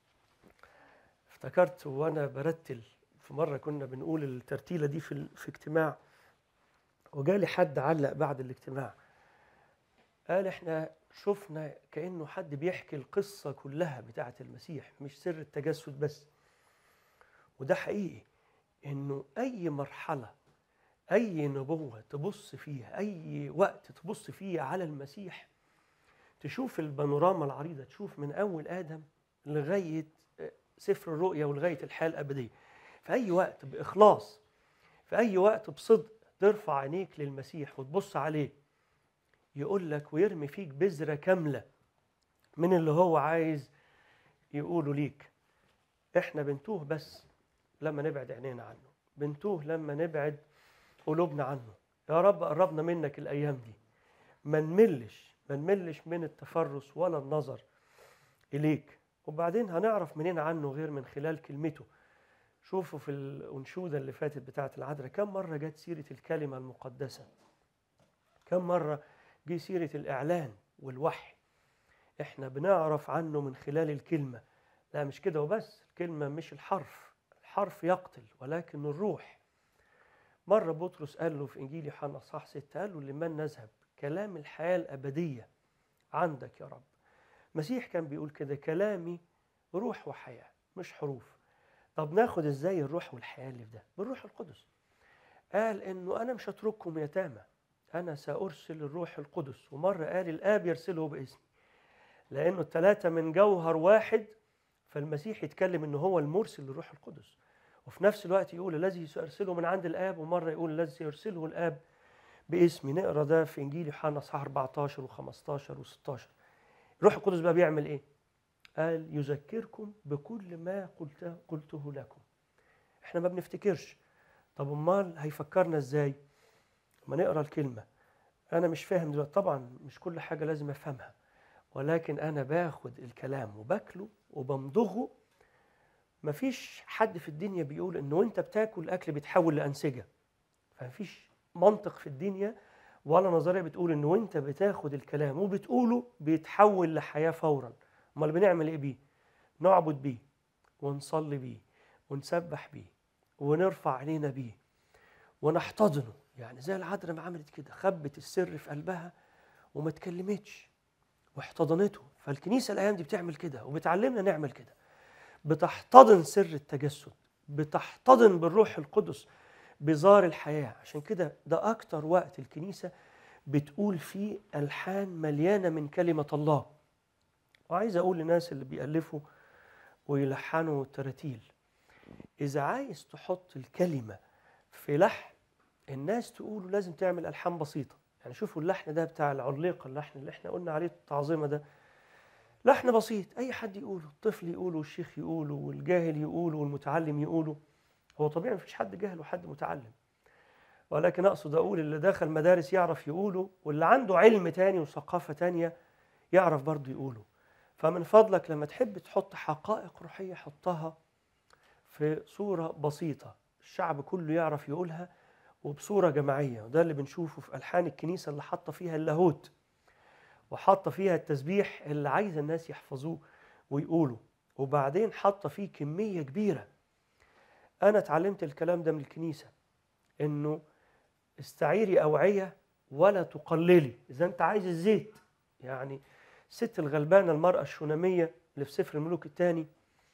افتكرت وانا برتل في مره كنا بنقول الترتيله دي في ال- في اجتماع وجالي حد علق بعد الاجتماع قال احنا شفنا كانه حد بيحكي القصه كلها بتاعه المسيح مش سر التجسد بس وده حقيقي انه اي مرحله اي نبوه تبص فيها اي وقت تبص فيه على المسيح تشوف البانوراما العريضه تشوف من اول ادم لغايه سفر الرؤيا ولغايه الحياه الابديه في اي وقت باخلاص في اي وقت بصدق ترفع عينيك للمسيح وتبص عليه يقول لك ويرمي فيك بذره كامله من اللي هو عايز يقوله ليك احنا بنتوه بس لما نبعد عينينا عنه بنتوه لما نبعد قلوبنا عنه يا رب قربنا منك الايام دي ما نملش ما نملش من التفرس ولا النظر اليك وبعدين هنعرف منين عنه غير من خلال كلمته شوفوا في الأنشودة اللي فاتت بتاعة العذراء كم مرة جت سيرة الكلمة المقدسة كم مرة جه سيرة الإعلان والوحي إحنا بنعرف عنه من خلال الكلمة لا مش كده وبس الكلمة مش الحرف الحرف يقتل ولكن الروح مرة بطرس قال له في إنجيل يوحنا صح ستة قال له لمن نذهب كلام الحياة الأبدية عندك يا رب المسيح كان بيقول كده كلامي روح وحياة مش حروف طب ناخد ازاي الروح والحياة اللي في ده بالروح القدس قال انه انا مش هترككم يتامى انا سارسل الروح القدس ومرة قال الاب يرسله باسمي لانه الثلاثة من جوهر واحد فالمسيح يتكلم انه هو المرسل للروح القدس وفي نفس الوقت يقول الذي سارسله من عند الاب ومرة يقول الذي سيرسله الاب باسمي نقرا ده في انجيل يوحنا اصحاح 14 و15 و16 الروح القدس بقى بيعمل ايه قال يذكركم بكل ما قلت قلته لكم احنا ما بنفتكرش طب امال هيفكرنا ازاي ما نقرا الكلمه انا مش فاهم دلوقتي طبعا مش كل حاجه لازم افهمها ولكن انا باخد الكلام وباكله وبمضغه مفيش حد في الدنيا بيقول انه وانت بتاكل الاكل بيتحول لانسجه فمفيش منطق في الدنيا ولا نظريه بتقول انه وانت بتاخد الكلام وبتقوله بيتحول لحياه فورا امال بنعمل ايه بيه نعبد بيه ونصلي بيه ونسبح بيه ونرفع عينينا بيه ونحتضنه يعني زي العذراء ما عملت كده خبت السر في قلبها وما اتكلمتش واحتضنته فالكنيسه الايام دي بتعمل كده وبتعلمنا نعمل كده بتحتضن سر التجسد بتحتضن بالروح القدس بزار الحياه عشان كده ده اكتر وقت الكنيسه بتقول فيه الحان مليانه من كلمه الله وعايز اقول للناس اللي بيألفوا ويلحنوا تراتيل اذا عايز تحط الكلمه في لحن الناس تقوله لازم تعمل الحان بسيطه يعني شوفوا اللحن ده بتاع العليقه اللحن اللي احنا قلنا عليه التعظيمه ده لحن بسيط اي حد يقوله الطفل يقوله والشيخ يقوله والجاهل يقوله والمتعلم يقوله هو طبيعي مفيش حد جاهل وحد متعلم ولكن اقصد اقول اللي دخل مدارس يعرف يقوله واللي عنده علم تاني وثقافه تانيه يعرف برضه يقوله فمن فضلك لما تحب تحط حقائق روحية حطها في صورة بسيطة الشعب كله يعرف يقولها وبصورة جماعية وده اللي بنشوفه في ألحان الكنيسة اللي حاطة فيها اللاهوت وحاطة فيها التسبيح اللي عايز الناس يحفظوه ويقولوا وبعدين حاطة فيه كمية كبيرة أنا اتعلمت الكلام ده من الكنيسة إنه استعيري أوعية ولا تقللي إذا أنت عايز الزيت يعني الست الغلبانة المرأة الشونامية اللي في سفر الملوك الثاني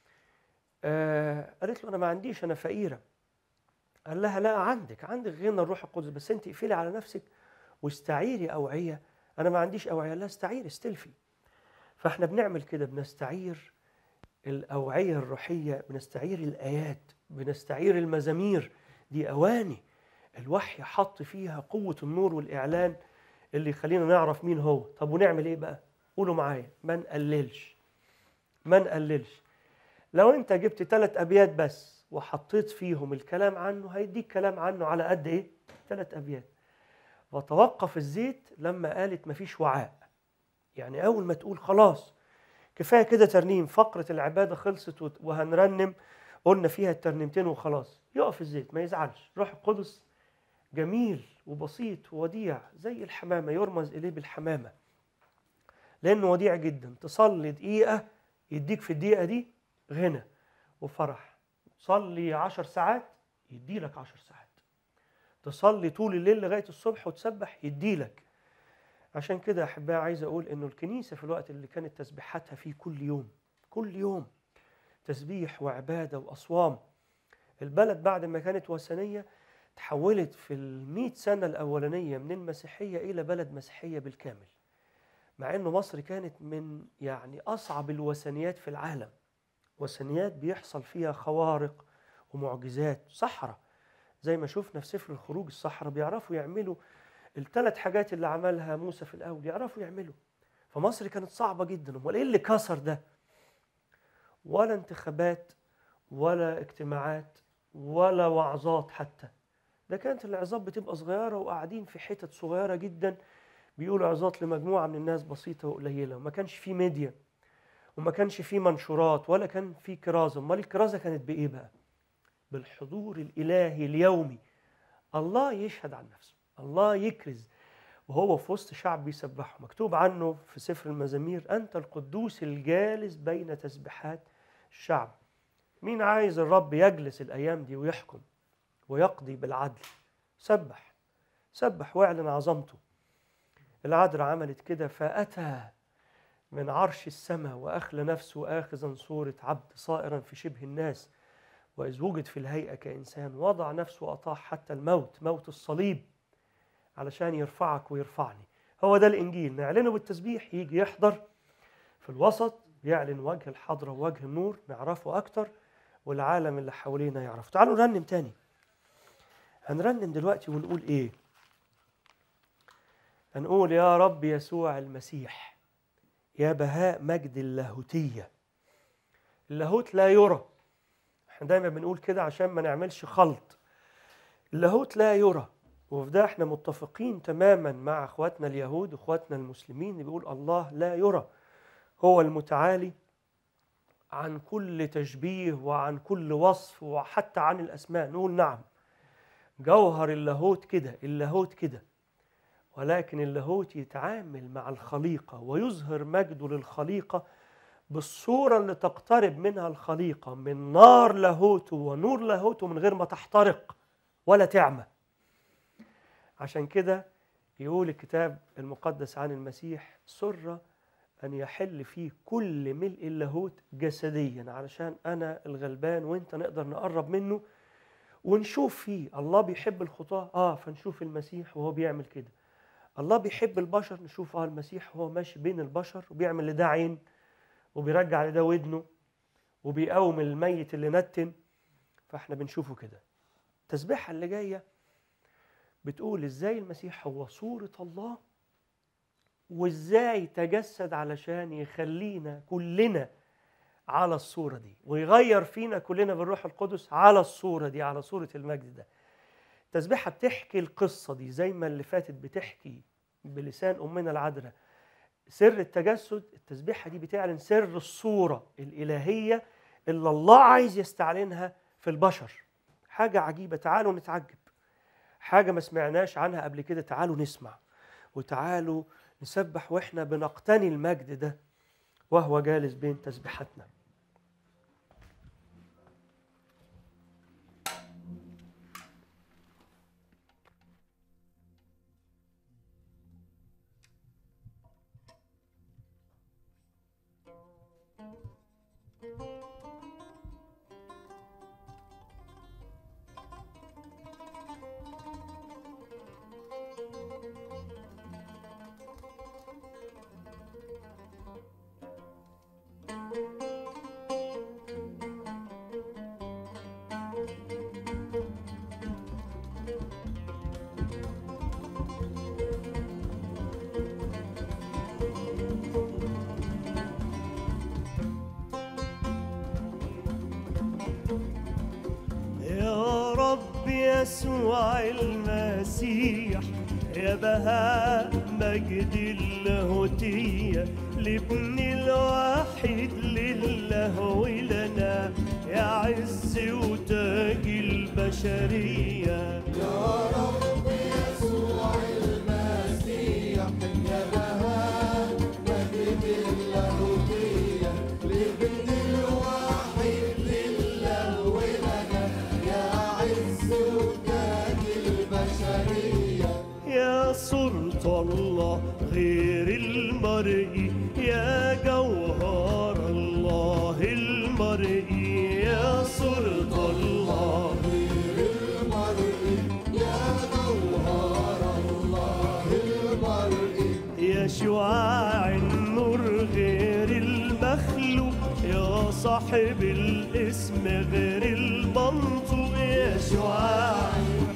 آه قالت له أنا ما عنديش أنا فقيرة قال لها لا عندك عندك غنى الروح القدس بس أنت اقفلي على نفسك واستعيري أوعية أنا ما عنديش أوعية لا استعيري استلفي فإحنا بنعمل كده بنستعير الأوعية الروحية بنستعير الآيات بنستعير المزامير دي أواني الوحي حط فيها قوة النور والإعلان اللي يخلينا نعرف مين هو طب ونعمل إيه بقى قولوا معايا ما نقللش ما نقللش لو أنت جبت ثلاث أبيات بس وحطيت فيهم الكلام عنه هيديك كلام عنه على قد إيه ثلاث أبيات وتوقف الزيت لما قالت مفيش وعاء يعني أول ما تقول خلاص كفاية كده ترنيم فقرة العبادة خلصت وت- وهنرنم قلنا فيها الترنيمتين وخلاص يقف الزيت ما يزعلش روح القدس جميل وبسيط ووديع زي الحمامة يرمز إليه بالحمامة لأنه وديع جدا تصلي دقيقة يديك في الدقيقة دي غنى وفرح تصلي عشر ساعات يديلك عشر ساعات تصلي طول الليل لغاية الصبح وتسبح يديلك عشان كده أحبائي عايز أقول إنه الكنيسة في الوقت اللي كانت تسبيحاتها فيه كل يوم كل يوم تسبيح وعبادة وأصوام البلد بعد ما كانت وثنية تحولت في المئة سنة الأولانية من المسيحية إلى بلد مسيحية بالكامل مع أنه مصر كانت من يعني أصعب الوثنيات في العالم وثنيات بيحصل فيها خوارق ومعجزات صحراء زي ما شفنا في سفر الخروج الصحراء بيعرفوا يعملوا الثلاث حاجات اللي عملها موسى في الأول يعرفوا يعملوا فمصر كانت صعبة جدا امال ايه اللي كسر ده ولا انتخابات ولا اجتماعات ولا وعظات حتى ده كانت العظات بتبقى صغيرة وقاعدين في حتت صغيرة جدا بيقولوا عظات لمجموعة من الناس بسيطة وقليلة وما كانش في ميديا وما كانش في منشورات ولا كان في كرازة امال الكرازة كانت بإيه بقى بالحضور الإلهي اليومي الله يشهد عن نفسه الله يكرز وهو في وسط شعب بيسبحه مكتوب عنه في سفر المزامير أنت القدوس الجالس بين تسبيحات الشعب مين عايز الرب يجلس الأيام دي ويحكم ويقضي بالعدل سبح سبح واعلن عظمته العذراء عملت كده فأتى من عرش السماء وأخلى نفسه آخذا صورة عبد صائرا في شبه الناس وإذ وجد في الهيئة كإنسان وضع نفسه وأطاع حتى الموت موت الصليب علشان يرفعك ويرفعني هو ده الإنجيل نعلنه بالتسبيح يجي يحضر في الوسط يعلن وجه الحضرة ووجه النور نعرفه أكتر والعالم اللي حوالينا يعرفه تعالوا نرنم تاني هنرنم دلوقتي ونقول إيه هنقول يا رب يسوع المسيح يا بهاء مجد اللاهوتية اللاهوت لا يرى احنا دايما بنقول كده عشان ما نعملش خلط اللاهوت لا يرى وفي ده احنا متفقين تماما مع اخواتنا اليهود واخواتنا المسلمين اللي بيقول الله لا يرى هو المتعالي عن كل تشبيه وعن كل وصف وحتى عن الاسماء نقول نعم جوهر اللاهوت كده اللاهوت كده ولكن اللاهوت يتعامل مع الخليقه ويظهر مجده للخليقه بالصورة اللي تقترب منها الخليقة من نار لاهوته ونور لاهوته من غير ما تحترق ولا تعمى عشان كده يقول الكتاب المقدس عن المسيح سر أن يحل فيه كل ملء اللاهوت جسديا علشان أنا الغلبان وأنت نقدر نقرب منه ونشوف فيه الله بيحب الخطاة آه فنشوف المسيح وهو بيعمل كده الله بيحب البشر نشوف آه المسيح وهو ماشي بين البشر وبيعمل لده عين وبيرجع لده ودنه وبيقوم الميت اللي نتن فاحنا بنشوفه كده التسبيحة اللي جاية بتقول ازاي المسيح هو صورة الله وازاي تجسد علشان يخلينا كلنا على الصورة دي ويغير فينا كلنا بالروح القدس على الصورة دي على صورة المجد ده التسبيحة بتحكي القصة دي زي ما اللي فاتت بتحكي بلسان أمنا العذراء سر التجسد التسبيحة دي بتعلن سر الصورة الإلهية اللي الله عايز يستعلنها في البشر حاجة عجيبة تعالوا نتعجب حاجة ما سمعناش عنها قبل كده تعالوا نسمع وتعالوا نسبح واحنا بنقتني المجد ده وهو جالس بين تسبيحاتنا يا رب يسوع المسيح يا بهاء مجد اللاهوتية لابن الواحد لله ولنا يا عز وتاج البشرية يا رب يسوع المسيح يا بهاء مجد اللاهوتية لابن الواحد لله ولنا يا عز وتاج البشرية يا صورة الله غير المرئي يا جوهر الله المرئي يا صورة الله المرئي يا جوهر الله المرئي يا شعاع النور غير المخلوق يا صاحب الاسم غير المنطوق يا شعاع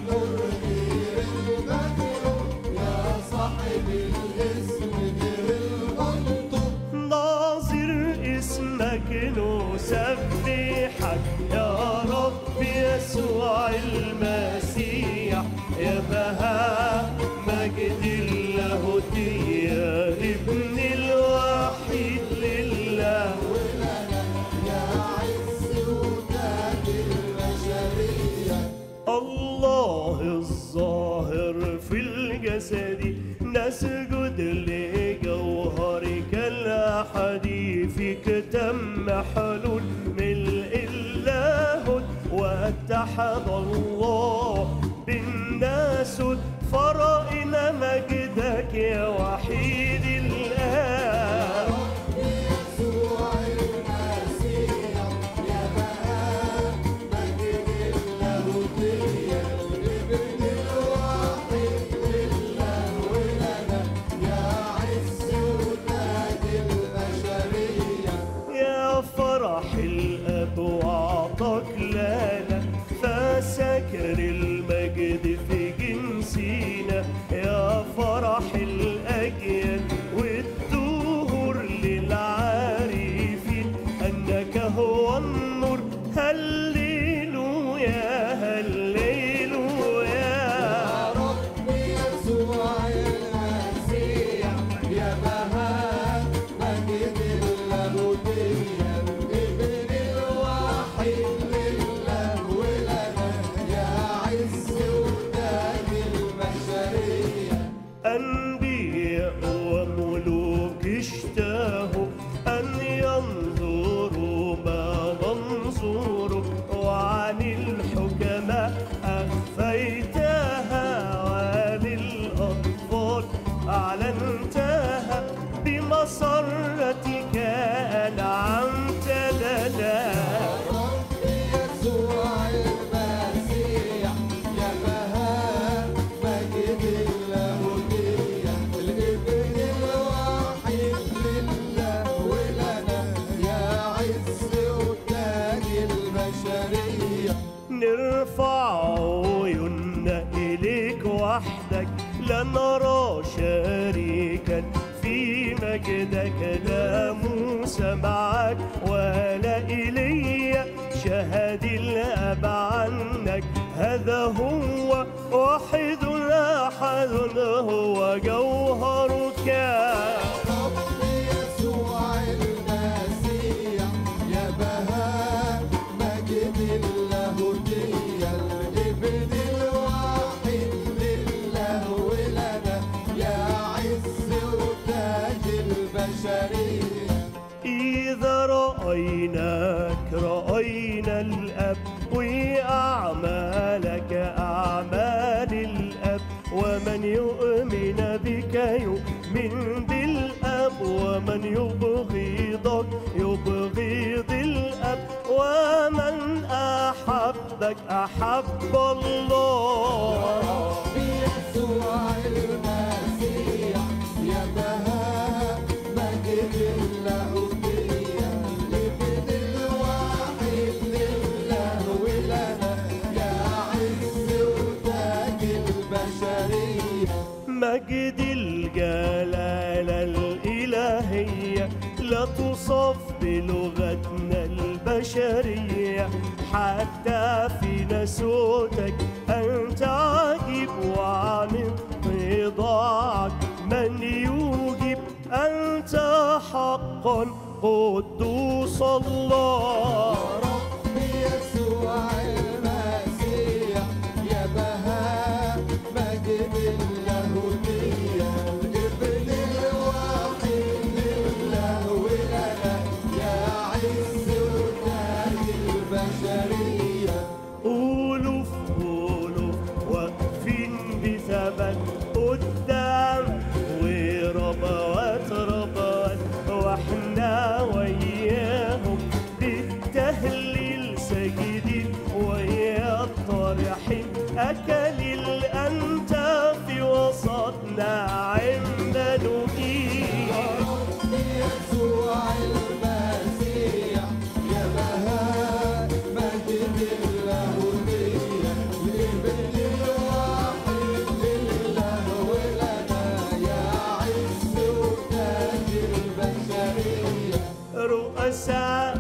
يا صاحب الاسم غير المنطق ناظر اسمك نسبحك يا رب يسوع المسيح يا بهاء مجد اللاهوتية ابن الوحيد لله يا عز وتاج البشرية الله الظاهر في الجسد نسجد لجوهرك الأحدي فيك تم حلول ملء اللاهوت واتحد الله بالناس فرأينا مجدك يا وحيد الآن يسوع المسيح يا بهاء مجد اللاهوتية ابن الواحد لله ولنا يا عز وتاج البشرية يا فرح الأب وعطاك لنا فسكر المجد في جنسينا يا فرح الأجيال والدهور للعارفين أنك هو النور هللويا هللويا يا رب يسوع المسيح يا بهاء مجد اللاهوتية ابن الواحد لله ولنا يا عز وتاج البشرية أنبياء وملوك اشتاهوا أن ينظروا ما ننظر وعن الحكماء أخفيتها وللأطفال أعلنتها بمسرتك أنعمت لنا رب يسوع المسيح يا بهاء مجد اللاهوتية الابن الواحد لله ولنا يا عز وتاج البشرية نرفع عيوننا إليك وحدك لا نرى شريكا في مجدك لا موسى معك ولا إيليا شهد الأب عنك هذا هو واحد أحد هو جوهرك رب البشرية إذا رأيناك رأينا الأب وأعمالك أعمال الأب ومن يؤمن بك يؤمن بالأب ومن يبغضك يبغض الأب ومن أحبك أحب الله بيسوع المسيح يا بهاء مجد اللاهوتية الابن الوحيد لله ولنا يا عز وتاج البشرية مجد الجلالة الإلهية لا توصف بلغتنا البشرية حتى في نسوتك أنت عجيب وعن اتضاعك من يوجب أنت حقا قدوس الله بيسوع المسيح يا بهاء مجد اللاهوتية الابن الوحيد لله ولنا يا عز وتاج البشرية ألوف ألوف واقفين بثبات قدام وربوات ربوات واحنا وياهم بالتهليل ساجدين ويا الطارحين أكليل أنت في وسطنا عمالوكين يسوع المسيح يا بهاء مجد اللاهوتية الابن الوحيد لله ولنا يا عز وتاج البشرية رؤساء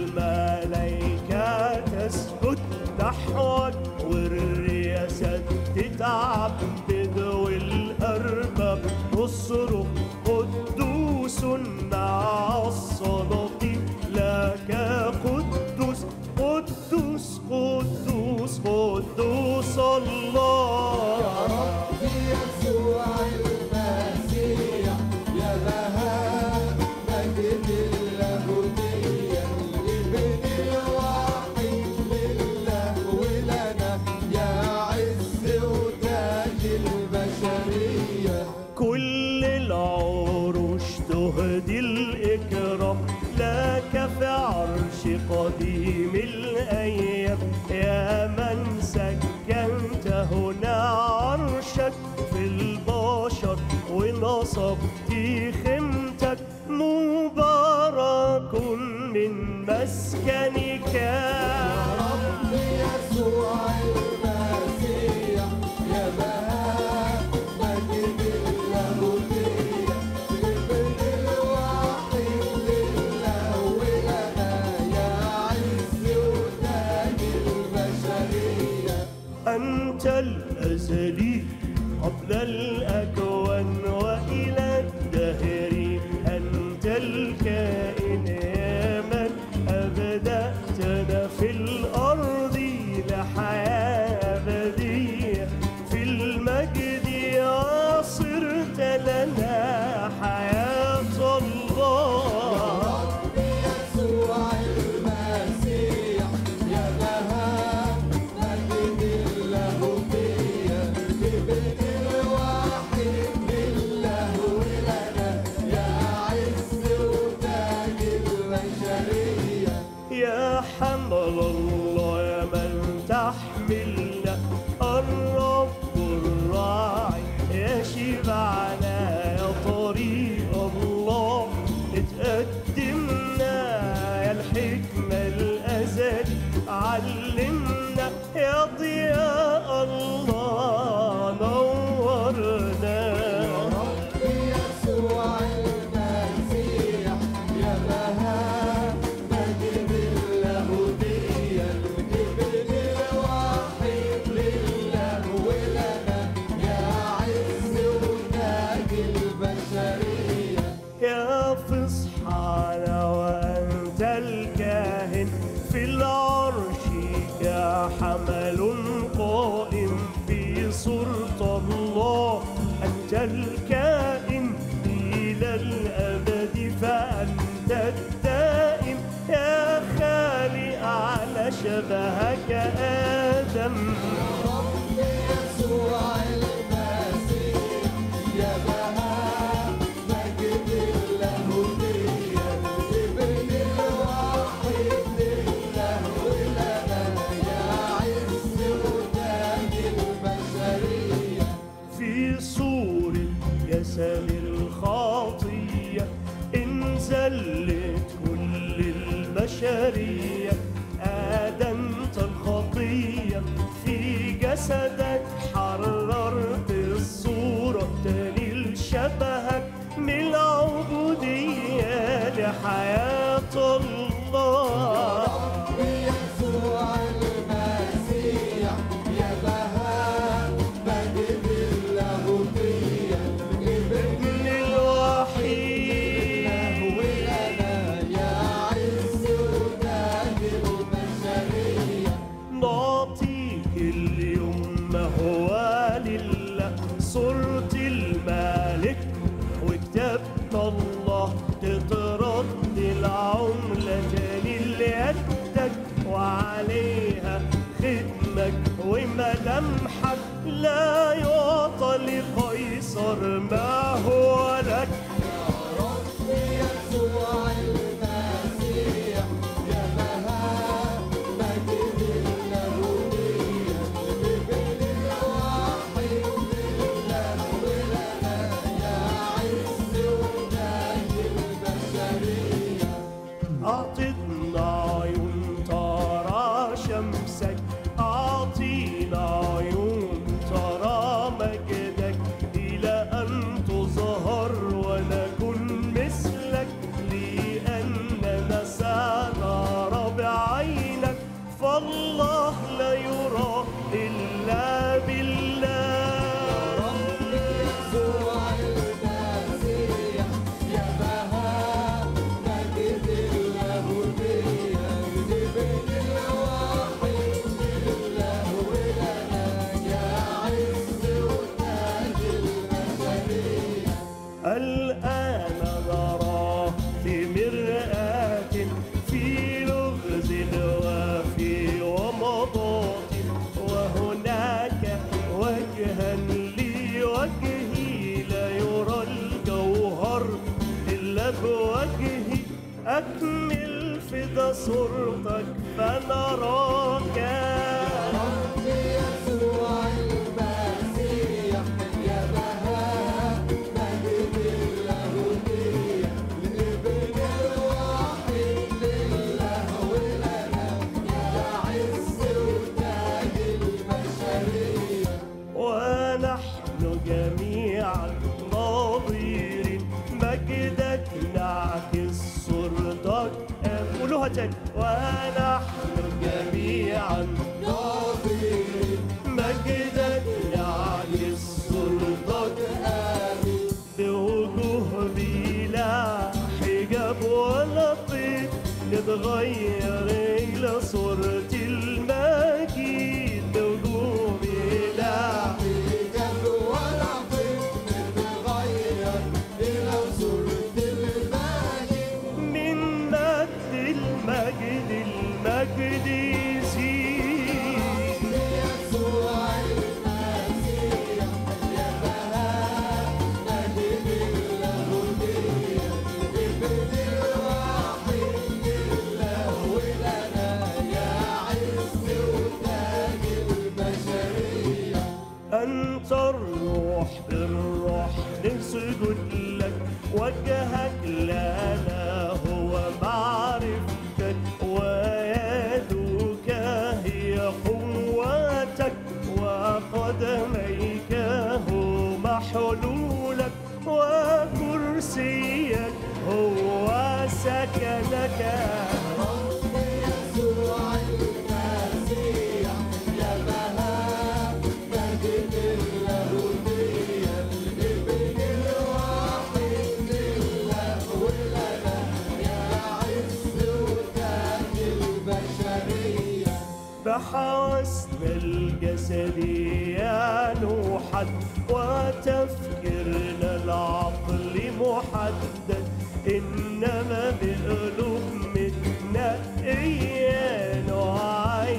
الملائكة تسجد نحوك والرياسات تتعبد والأرباب تصرخ قدوس مع الصلاة لك قدوس قدوس قدوس قدوس الله يسوع المسيح يا بهاء مجد اللاهوتية الابن الوحيد لله ولنا يا عز وتاج البشرية كل العروش تهدي الإكرام لك في عرش قديم الأيام يا من سكنت هنا عرشك في البشر ونصبت خيمتك مبارك من مسكنك رب يسوع المسيح يا بهاء مجد اللاهوتية الابن الوحيد لله ولنا يا عز وتاج البشرية أنت الأزلي قبل الأكوان وإلى الدهر أنت الكائن يا من أبدأتنا في الأرض لحياة أبدية في المجد عصرت لنا حياة الله يسوع المسيح يا بهاء مجد اللاهوتية الابن الوحيد لله ولنا يا عز وتاج البشرية يا حمل الله يا من تحملنا الرب الراعي يا شبعنا يا طريق الله اتقدمنا يا الحكمة الأزلي علمنا يا ضياء الله نورنا يسوع المسيح يا بهاء مجد اللاهوتية الابن الوحيد لله ولنا يا عز وتاج البشرية يا فصحانا وأنت الكاهن في العرش كحمل قائم في سلطة الله أنت الكائن إلى الأبد شبهك آدم يسوع المسيح يا بهاء مجد اللاهوتية ابن الوحيد لله ولنا يا عز وتاج البشرية في صورة جسد الخطية انزلت كل البشرية آدمت الخطية في جسدك حررت الصورة تنيل شبهك من العبودية لحياة الله يسوع المسيح يا بهاء مجد اللاهوتية ابن الوحيد ولنا يا عز وتاج البشرية نعطيك اليوم ما هو لله صورة الملك وكتابة الله تترد العملة تاني ليدك وعليها ختمك وملامحك لا يعطى لقيصر ما هو لك يسوع المسيح يا بهاء مجد اللاهوتية ابن الوحيد لله ولنا يا عز وتاج البشرية أعطتنا عيون ترى شمسك أعطينا عيون ترى مجدك إلى أن تظهر ونكن مثلك لأننا سنرى بعينك فالله لا يرى إلا بالله يسوع المسيح يا بهاء مجد اللاهوتية ابن الوحيد لله ولنا يا عز وتاج البشرية الآن نرى في مرآة في لغز وفي ومضات وهناك وجها لوجهي لا يرى الجوهر إلا بوجهي أكمل فدا صورتك فنراك يسوع المسيح يا بهاء مجد اللاهوتية ابن الوحيد لله ولنا يا عز وتاج البشرية ونحن جميعا ناظرين مجدك نعكس صورتك قولوها تاني ونحن جميعا ناظرين مجدك نعكس صورتك آمين بوجوه بلا حجاب ولا طيب نتغير إلى صورة المجيد بوجوه بلا حجاب ولا طيب نتغير إلى صورة المجيد من مجد المجد المجد يزيد يسوع المسيح يا بهاء مجد اللاهوتية ابن الوحيد لله ولنا يا عز وتاج البشرية أنت الروح بالروح نسجد لك وجهك لنا هو معرفتك ويدك هي قوتك وقدميك هما حلولك وكرسيك هو سكنك يسوع المسيح يا بهاء مجد اللاهوتية ابن الوحيد لله ولنا يا عز وتاج البشرية بحواسنا الجسدية نوحد وتفكيرنا العقل محدد إنما بقلوب متنقية نعين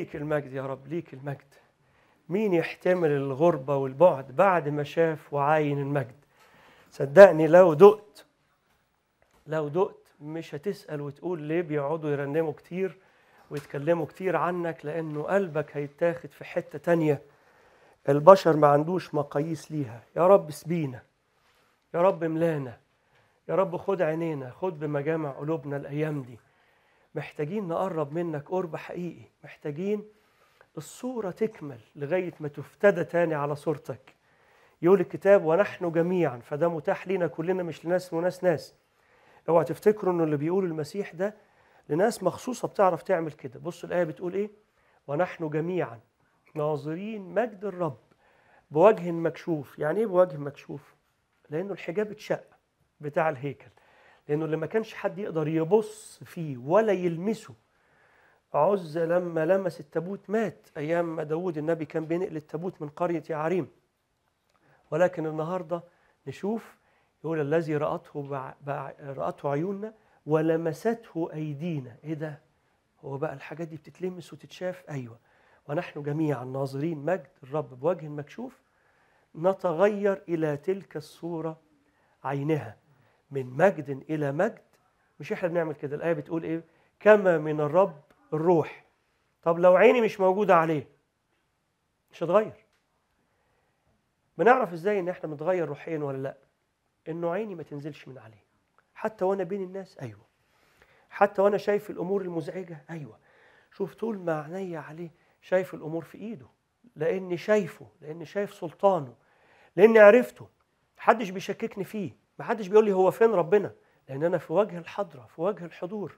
ليك المجد يا رب ليك المجد مين يحتمل الغربة والبعد بعد ما شاف وعاين المجد صدقني لو دقت لو دقت مش هتسأل وتقول ليه بيقعدوا يرنموا كتير ويتكلموا كتير عنك لأنه قلبك هيتاخد في حتة تانية البشر ما عندوش مقاييس ليها يا رب سبينا يا رب ملانا يا رب خد عينينا خد بمجامع قلوبنا الأيام دي محتاجين نقرب منك قرب حقيقي محتاجين الصورة تكمل لغاية ما تفتدى تاني على صورتك يقول الكتاب ونحن جميعا فده متاح لينا كلنا مش لناس وناس ناس اوعى تفتكروا انه اللي بيقول المسيح ده لناس مخصوصة بتعرف تعمل كده بصوا الآية بتقول ايه ونحن جميعا ناظرين مجد الرب بوجه مكشوف يعني ايه بوجه مكشوف لانه الحجاب اتشق بتاع الهيكل لانه اللي ما كانش حد يقدر يبص فيه ولا يلمسه عز لما لمس التابوت مات ايام ما داود النبي كان بينقل التابوت من قريه يعريم ولكن النهارده نشوف يقول الذي راته بع... بع... راته عيوننا ولمسته ايدينا ايه ده هو بقى الحاجات دي بتتلمس وتتشاف ايوه ونحن جميعا ناظرين مجد الرب بوجه مكشوف نتغير الى تلك الصوره عينها من مجد الى مجد مش احنا بنعمل كده الايه بتقول ايه كما من الرب الروح طب لو عيني مش موجوده عليه مش هتغير بنعرف ازاي ان احنا بنتغير روحيا ولا لا انه عيني ما تنزلش من عليه حتى وانا بين الناس ايوه حتى وانا شايف الامور المزعجه ايوه شوف طول ما عينيا عليه شايف الامور في ايده لاني شايفه لاني شايف سلطانه لاني عرفته محدش بيشككني فيه محدش بيقول لي هو فين ربنا لان انا في وجه الحضره في وجه الحضور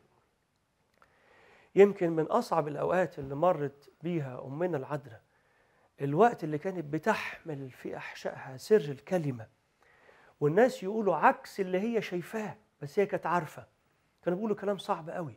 يمكن من اصعب الاوقات اللي مرت بيها امنا العذراء الوقت اللي كانت بتحمل في احشائها سر الكلمه والناس يقولوا عكس اللي هي شايفاه بس هي كانت عارفه كانوا بيقولوا كلام صعب قوي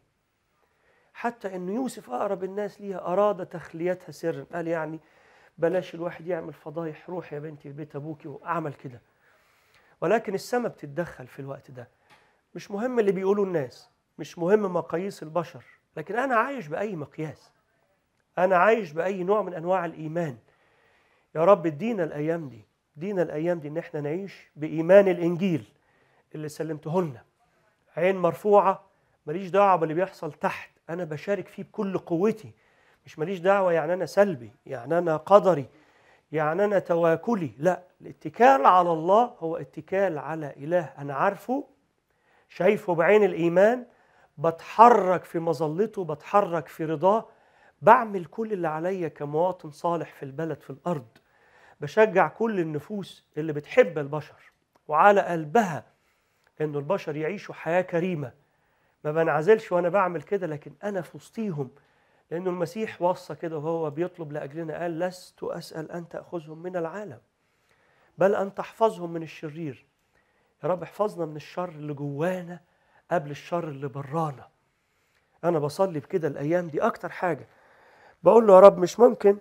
حتى ان يوسف اقرب الناس ليها اراد تخليتها سرا قال يعني بلاش الواحد يعمل فضايح روح يا بنتي لبيت ابوكي واعمل كده ولكن السماء بتتدخل في الوقت ده مش مهم اللي بيقولوا الناس مش مهم مقاييس البشر لكن انا عايش باي مقياس انا عايش باي نوع من انواع الايمان يا رب ادينا الايام دي ادينا الايام دي ان احنا نعيش بايمان الانجيل اللي سلمته لنا عين مرفوعه ماليش دعوه باللي بيحصل تحت انا بشارك فيه بكل قوتي مش ماليش دعوه يعني انا سلبي يعني انا قدري يعني انا تواكلي لا الاتكال على الله هو اتكال على اله انا عارفه شايفه بعين الايمان بتحرك في مظلته بتحرك في رضاه بعمل كل اللي عليا كمواطن صالح في البلد في الارض بشجع كل النفوس اللي بتحب البشر وعلى قلبها انه البشر يعيشوا حياه كريمه ما بنعزلش وانا بعمل كده لكن انا في وسطيهم لانه المسيح وصى كده وهو بيطلب لاجلنا قال لست اسال ان تاخذهم من العالم بل ان تحفظهم من الشرير يا رب احفظنا من الشر اللي جوانا قبل الشر اللي برانا انا بصلي بكده الايام دي اكتر حاجه بقول له يا رب مش ممكن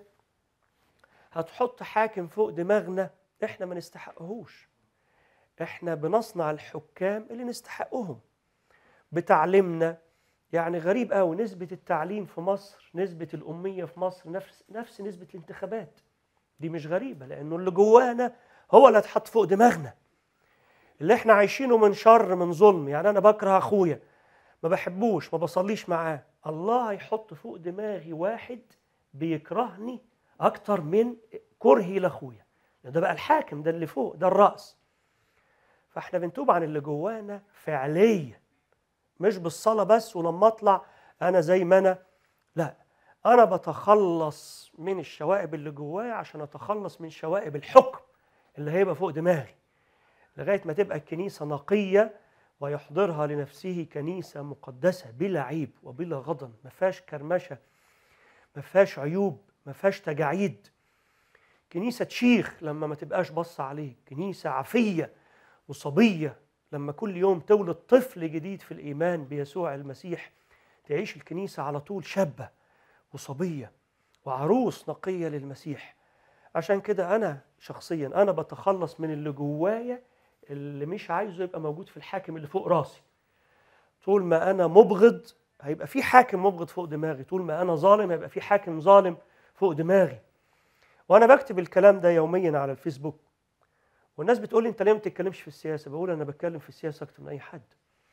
هتحط حاكم فوق دماغنا احنا ما نستحقهوش احنا بنصنع الحكام اللي نستحقهم بتعليمنا يعني غريب قوي نسبة التعليم في مصر نسبة الأمية في مصر نفس نفس نسبة الانتخابات دي مش غريبة لأنه اللي جوانا هو اللي اتحط فوق دماغنا اللي احنا عايشينه من شر من ظلم يعني أنا بكره أخويا ما بحبوش ما بصليش معاه الله هيحط فوق دماغي واحد بيكرهني أكتر من كرهي لأخويا ده بقى الحاكم ده اللي فوق ده الرأس فاحنا بنتوب عن اللي جوانا فعليا مش بالصلاة بس ولما اطلع انا زي ما انا لا انا بتخلص من الشوائب اللي جوايا عشان اتخلص من شوائب الحكم اللي هيبقى فوق دماغي لغاية ما تبقى الكنيسة نقية ويحضرها لنفسه كنيسة مقدسة بلا عيب وبلا غضن ما فيهاش كرمشة ما فيهاش عيوب ما فيهاش تجاعيد كنيسة تشيخ لما ما تبقاش بص عليه كنيسة عفية وصبية لما كل يوم تولد طفل جديد في الإيمان بيسوع المسيح تعيش الكنيسة على طول شابة وصبية وعروس نقية للمسيح عشان كده أنا شخصيا أنا بتخلص من اللي جوايا اللي مش عايزه يبقى موجود في الحاكم اللي فوق راسي طول ما أنا مبغض هيبقى في حاكم مبغض فوق دماغي طول ما انا ظالم هيبقى في حاكم ظالم فوق دماغي وانا بكتب الكلام ده يوميا على الفيسبوك والناس بتقول لي انت ليه ما بتتكلمش في السياسه بقول انا بتكلم في السياسه اكتر من اي حد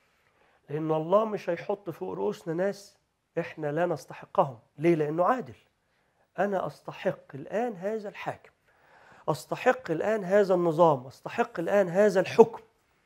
لان الله مش هيحط فوق رؤوسنا ناس احنا لا نستحقهم ليه لانه عادل انا استحق الان هذا الحاكم استحق الان هذا النظام استحق الان هذا الحكم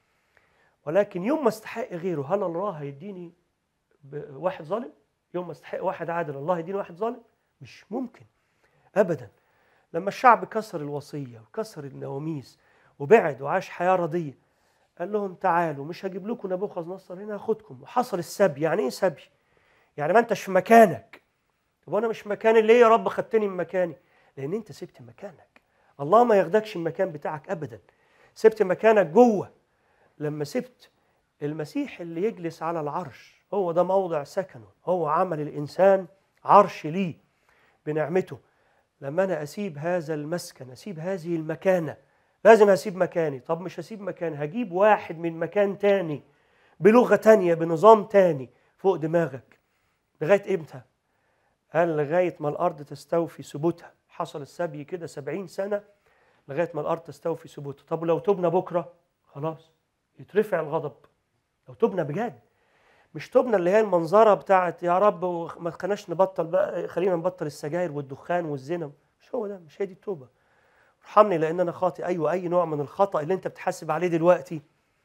ولكن يوم ما استحق غيره هل الله هيديني ب- واحد ظالم يوم ما استحق واحد عادل الله يديني واحد ظالم مش ممكن ابدا لما الشعب كسر الوصيه وكسر النواميس وبعد وعاش حياه رضيه قال لهم تعالوا مش هجيب لكم نبوخذ نصر هنا هاخدكم وحصل السبي يعني ايه سبي يعني ما انتش في مكانك طب وانا مش في مكاني ليه يا رب خدتني من مكاني لان انت سبت مكانك الله ما ياخدكش المكان بتاعك ابدا سبت مكانك جوه لما سبت المسيح اللي يجلس على العرش هو ده موضع سكنه هو عمل الانسان عرش ليه بنعمته لما انا اسيب هذا المسكن اسيب هذه المكانه لازم اسيب مكاني طب مش هسيب مكاني هجيب واحد من مكان تاني بلغه تانيه بنظام تاني فوق دماغك لغايه امتى قال لغايه ما الارض تستوفي ثبوتها حصل السبي كده سبعين سنه لغايه ما الارض تستوفي ثبوتها طب لو تبنى بكره خلاص يترفع الغضب لو تبنى بجد مش تبنى اللي هي المنظره بتاعت يا رب وما خليناش نبطل بقى خلينا نبطل السجاير والدخان والزنا مش هو ده مش هي دي التوبه ارحمني لان انا خاطئ ايوه اي نوع من الخطا اللي انت بتحاسب عليه دلوقتي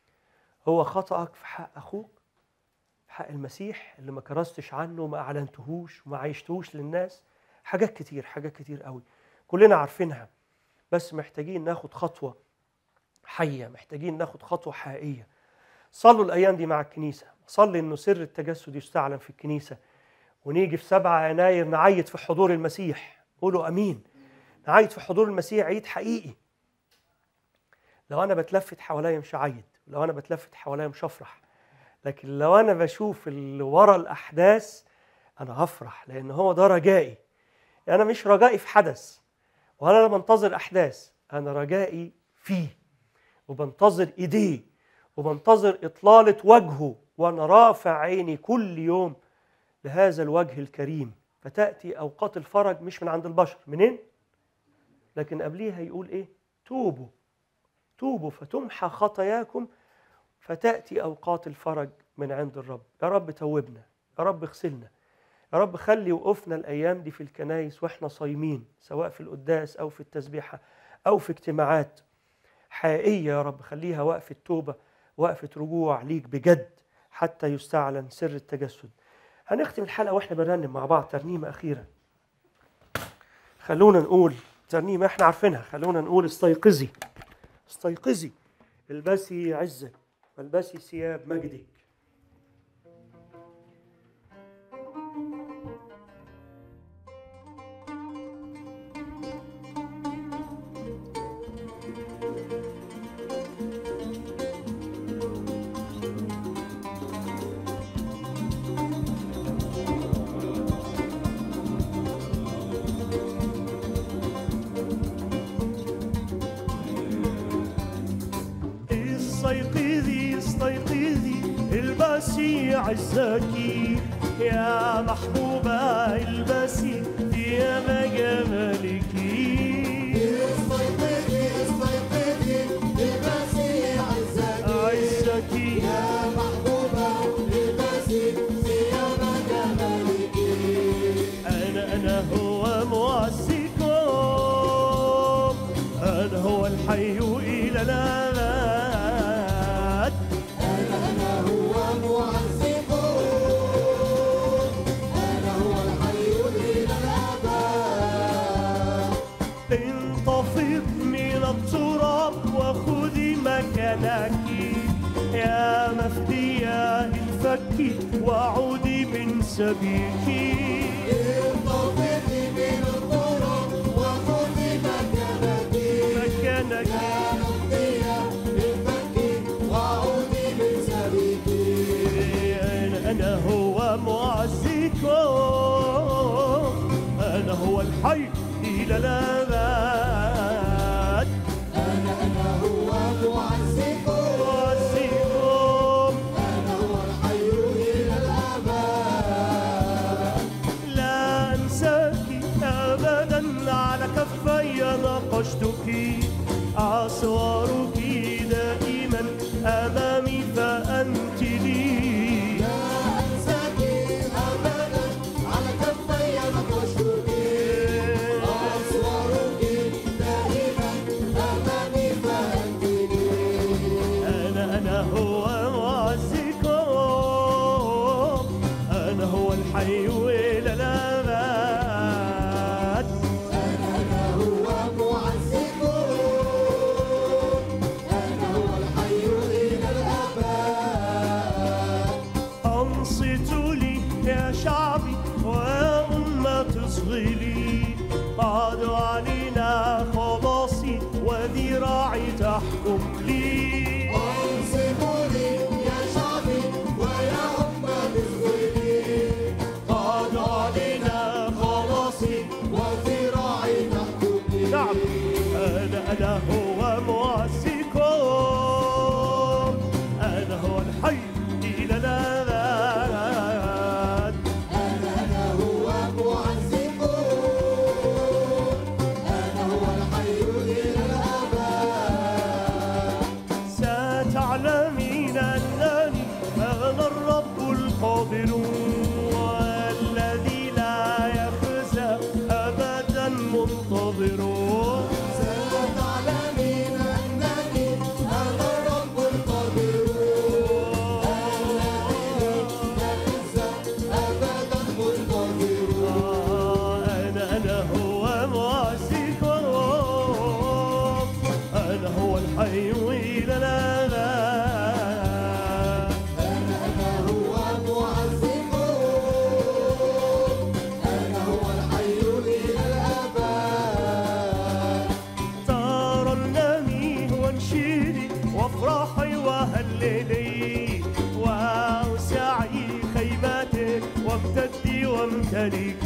هو خطأك في حق اخوك في حق المسيح اللي ما كرستش عنه وما اعلنتهوش وما عيشتهوش للناس حاجات كتير حاجات كتير قوي كلنا عارفينها بس محتاجين ناخد خطوه حيه محتاجين ناخد خطوه حقيقيه صلوا الايام دي مع الكنيسه صلي انه سر التجسد يستعلن في الكنيسه ونيجي في 7 يناير نعيد في حضور المسيح قولوا امين نعيد في حضور المسيح عيد حقيقي لو انا بتلفت حواليا مش هعيد لو انا بتلفت حواليا مش هفرح لكن لو انا بشوف اللي ورا الاحداث انا هفرح لان هو ده رجائي انا مش رجائي في حدث وانا لا بنتظر احداث انا رجائي فيه وبنتظر ايديه وبنتظر اطلاله وجهه وانا رافع عيني كل يوم لهذا الوجه الكريم فتاتي اوقات الفرج مش من عند البشر منين لكن قبليها يقول ايه توبوا توبوا فتمحى خطاياكم فتاتي اوقات الفرج من عند الرب يا رب توبنا يا رب اغسلنا يا رب خلي وقوفنا الايام دي في الكنايس واحنا صايمين سواء في القداس او في التسبيحه او في اجتماعات حقيقيه يا رب خليها وقفه توبه وقفه رجوع ليك بجد حتى يستعلن سر التجسد هنختم الحلقه واحنا بنرنم مع بعض ترنيمه اخيره خلونا نقول ترنيمه احنا عارفينها خلونا نقول استيقظي استيقظي البسي عزك والبسي ثياب مجدك استيقظي استيقظي البسي عزاكي يا محبوبة البسي ثياب جمالك استيقظي استيقظي البسي عزك عزك يا محبوبة البسي ثياب جمالك أنا أنا هو معزكم أنا هو الحي إلى الأبد أنا أنا هو معزكم أنا هو الحي إلى الأبد انتفض من التراب وخذي مكانك يا مفدية الفك وعودي من سبيك انتفضي من التراب وخذي مكانك مكانك يا مغنية للفك وعودي من سبيك أنا أنا هو معزكم أنا هو الحي إلى الأبد أنا أنا هو معزكم معزكم أنا هو الحي إلى الأبد أمامي فأنت لي لا أنساك أبدا على كفي نقشك أصورك دائما أمامي فأنت لي أنا أنا هو معزكم أنا هو الحي إلى الأبد أنا هو معزكم أنا هو الحي إلى الأبد أنصتوا لي يا شعبي وأمة صغيري قد علينا خلاصي وذراعي تحكم لي أنصتوا لي يا شعبي ويا أمة إسرائيل قد علينا خلاصي وذراعي تحكمني نعم أنا أنا هو معزكم أنا هو الحي إلى الأبد أنا هو معزكم أنا هو الحي إلى الأبد ستعلمين أنني أنا الرب القادر والذي لا يخزى أبدا منتظر ستعلمين أنني أنا الرب القادر أبدا منتظر أنا أنا هو معزكم أنا هو الحي إلى الأبد أنا هو معزكم أنا هو الحي إلى الأبد ترنمي وانشدي وافرحي وهللي واوسعي خيمتك وامتدي وامتلكي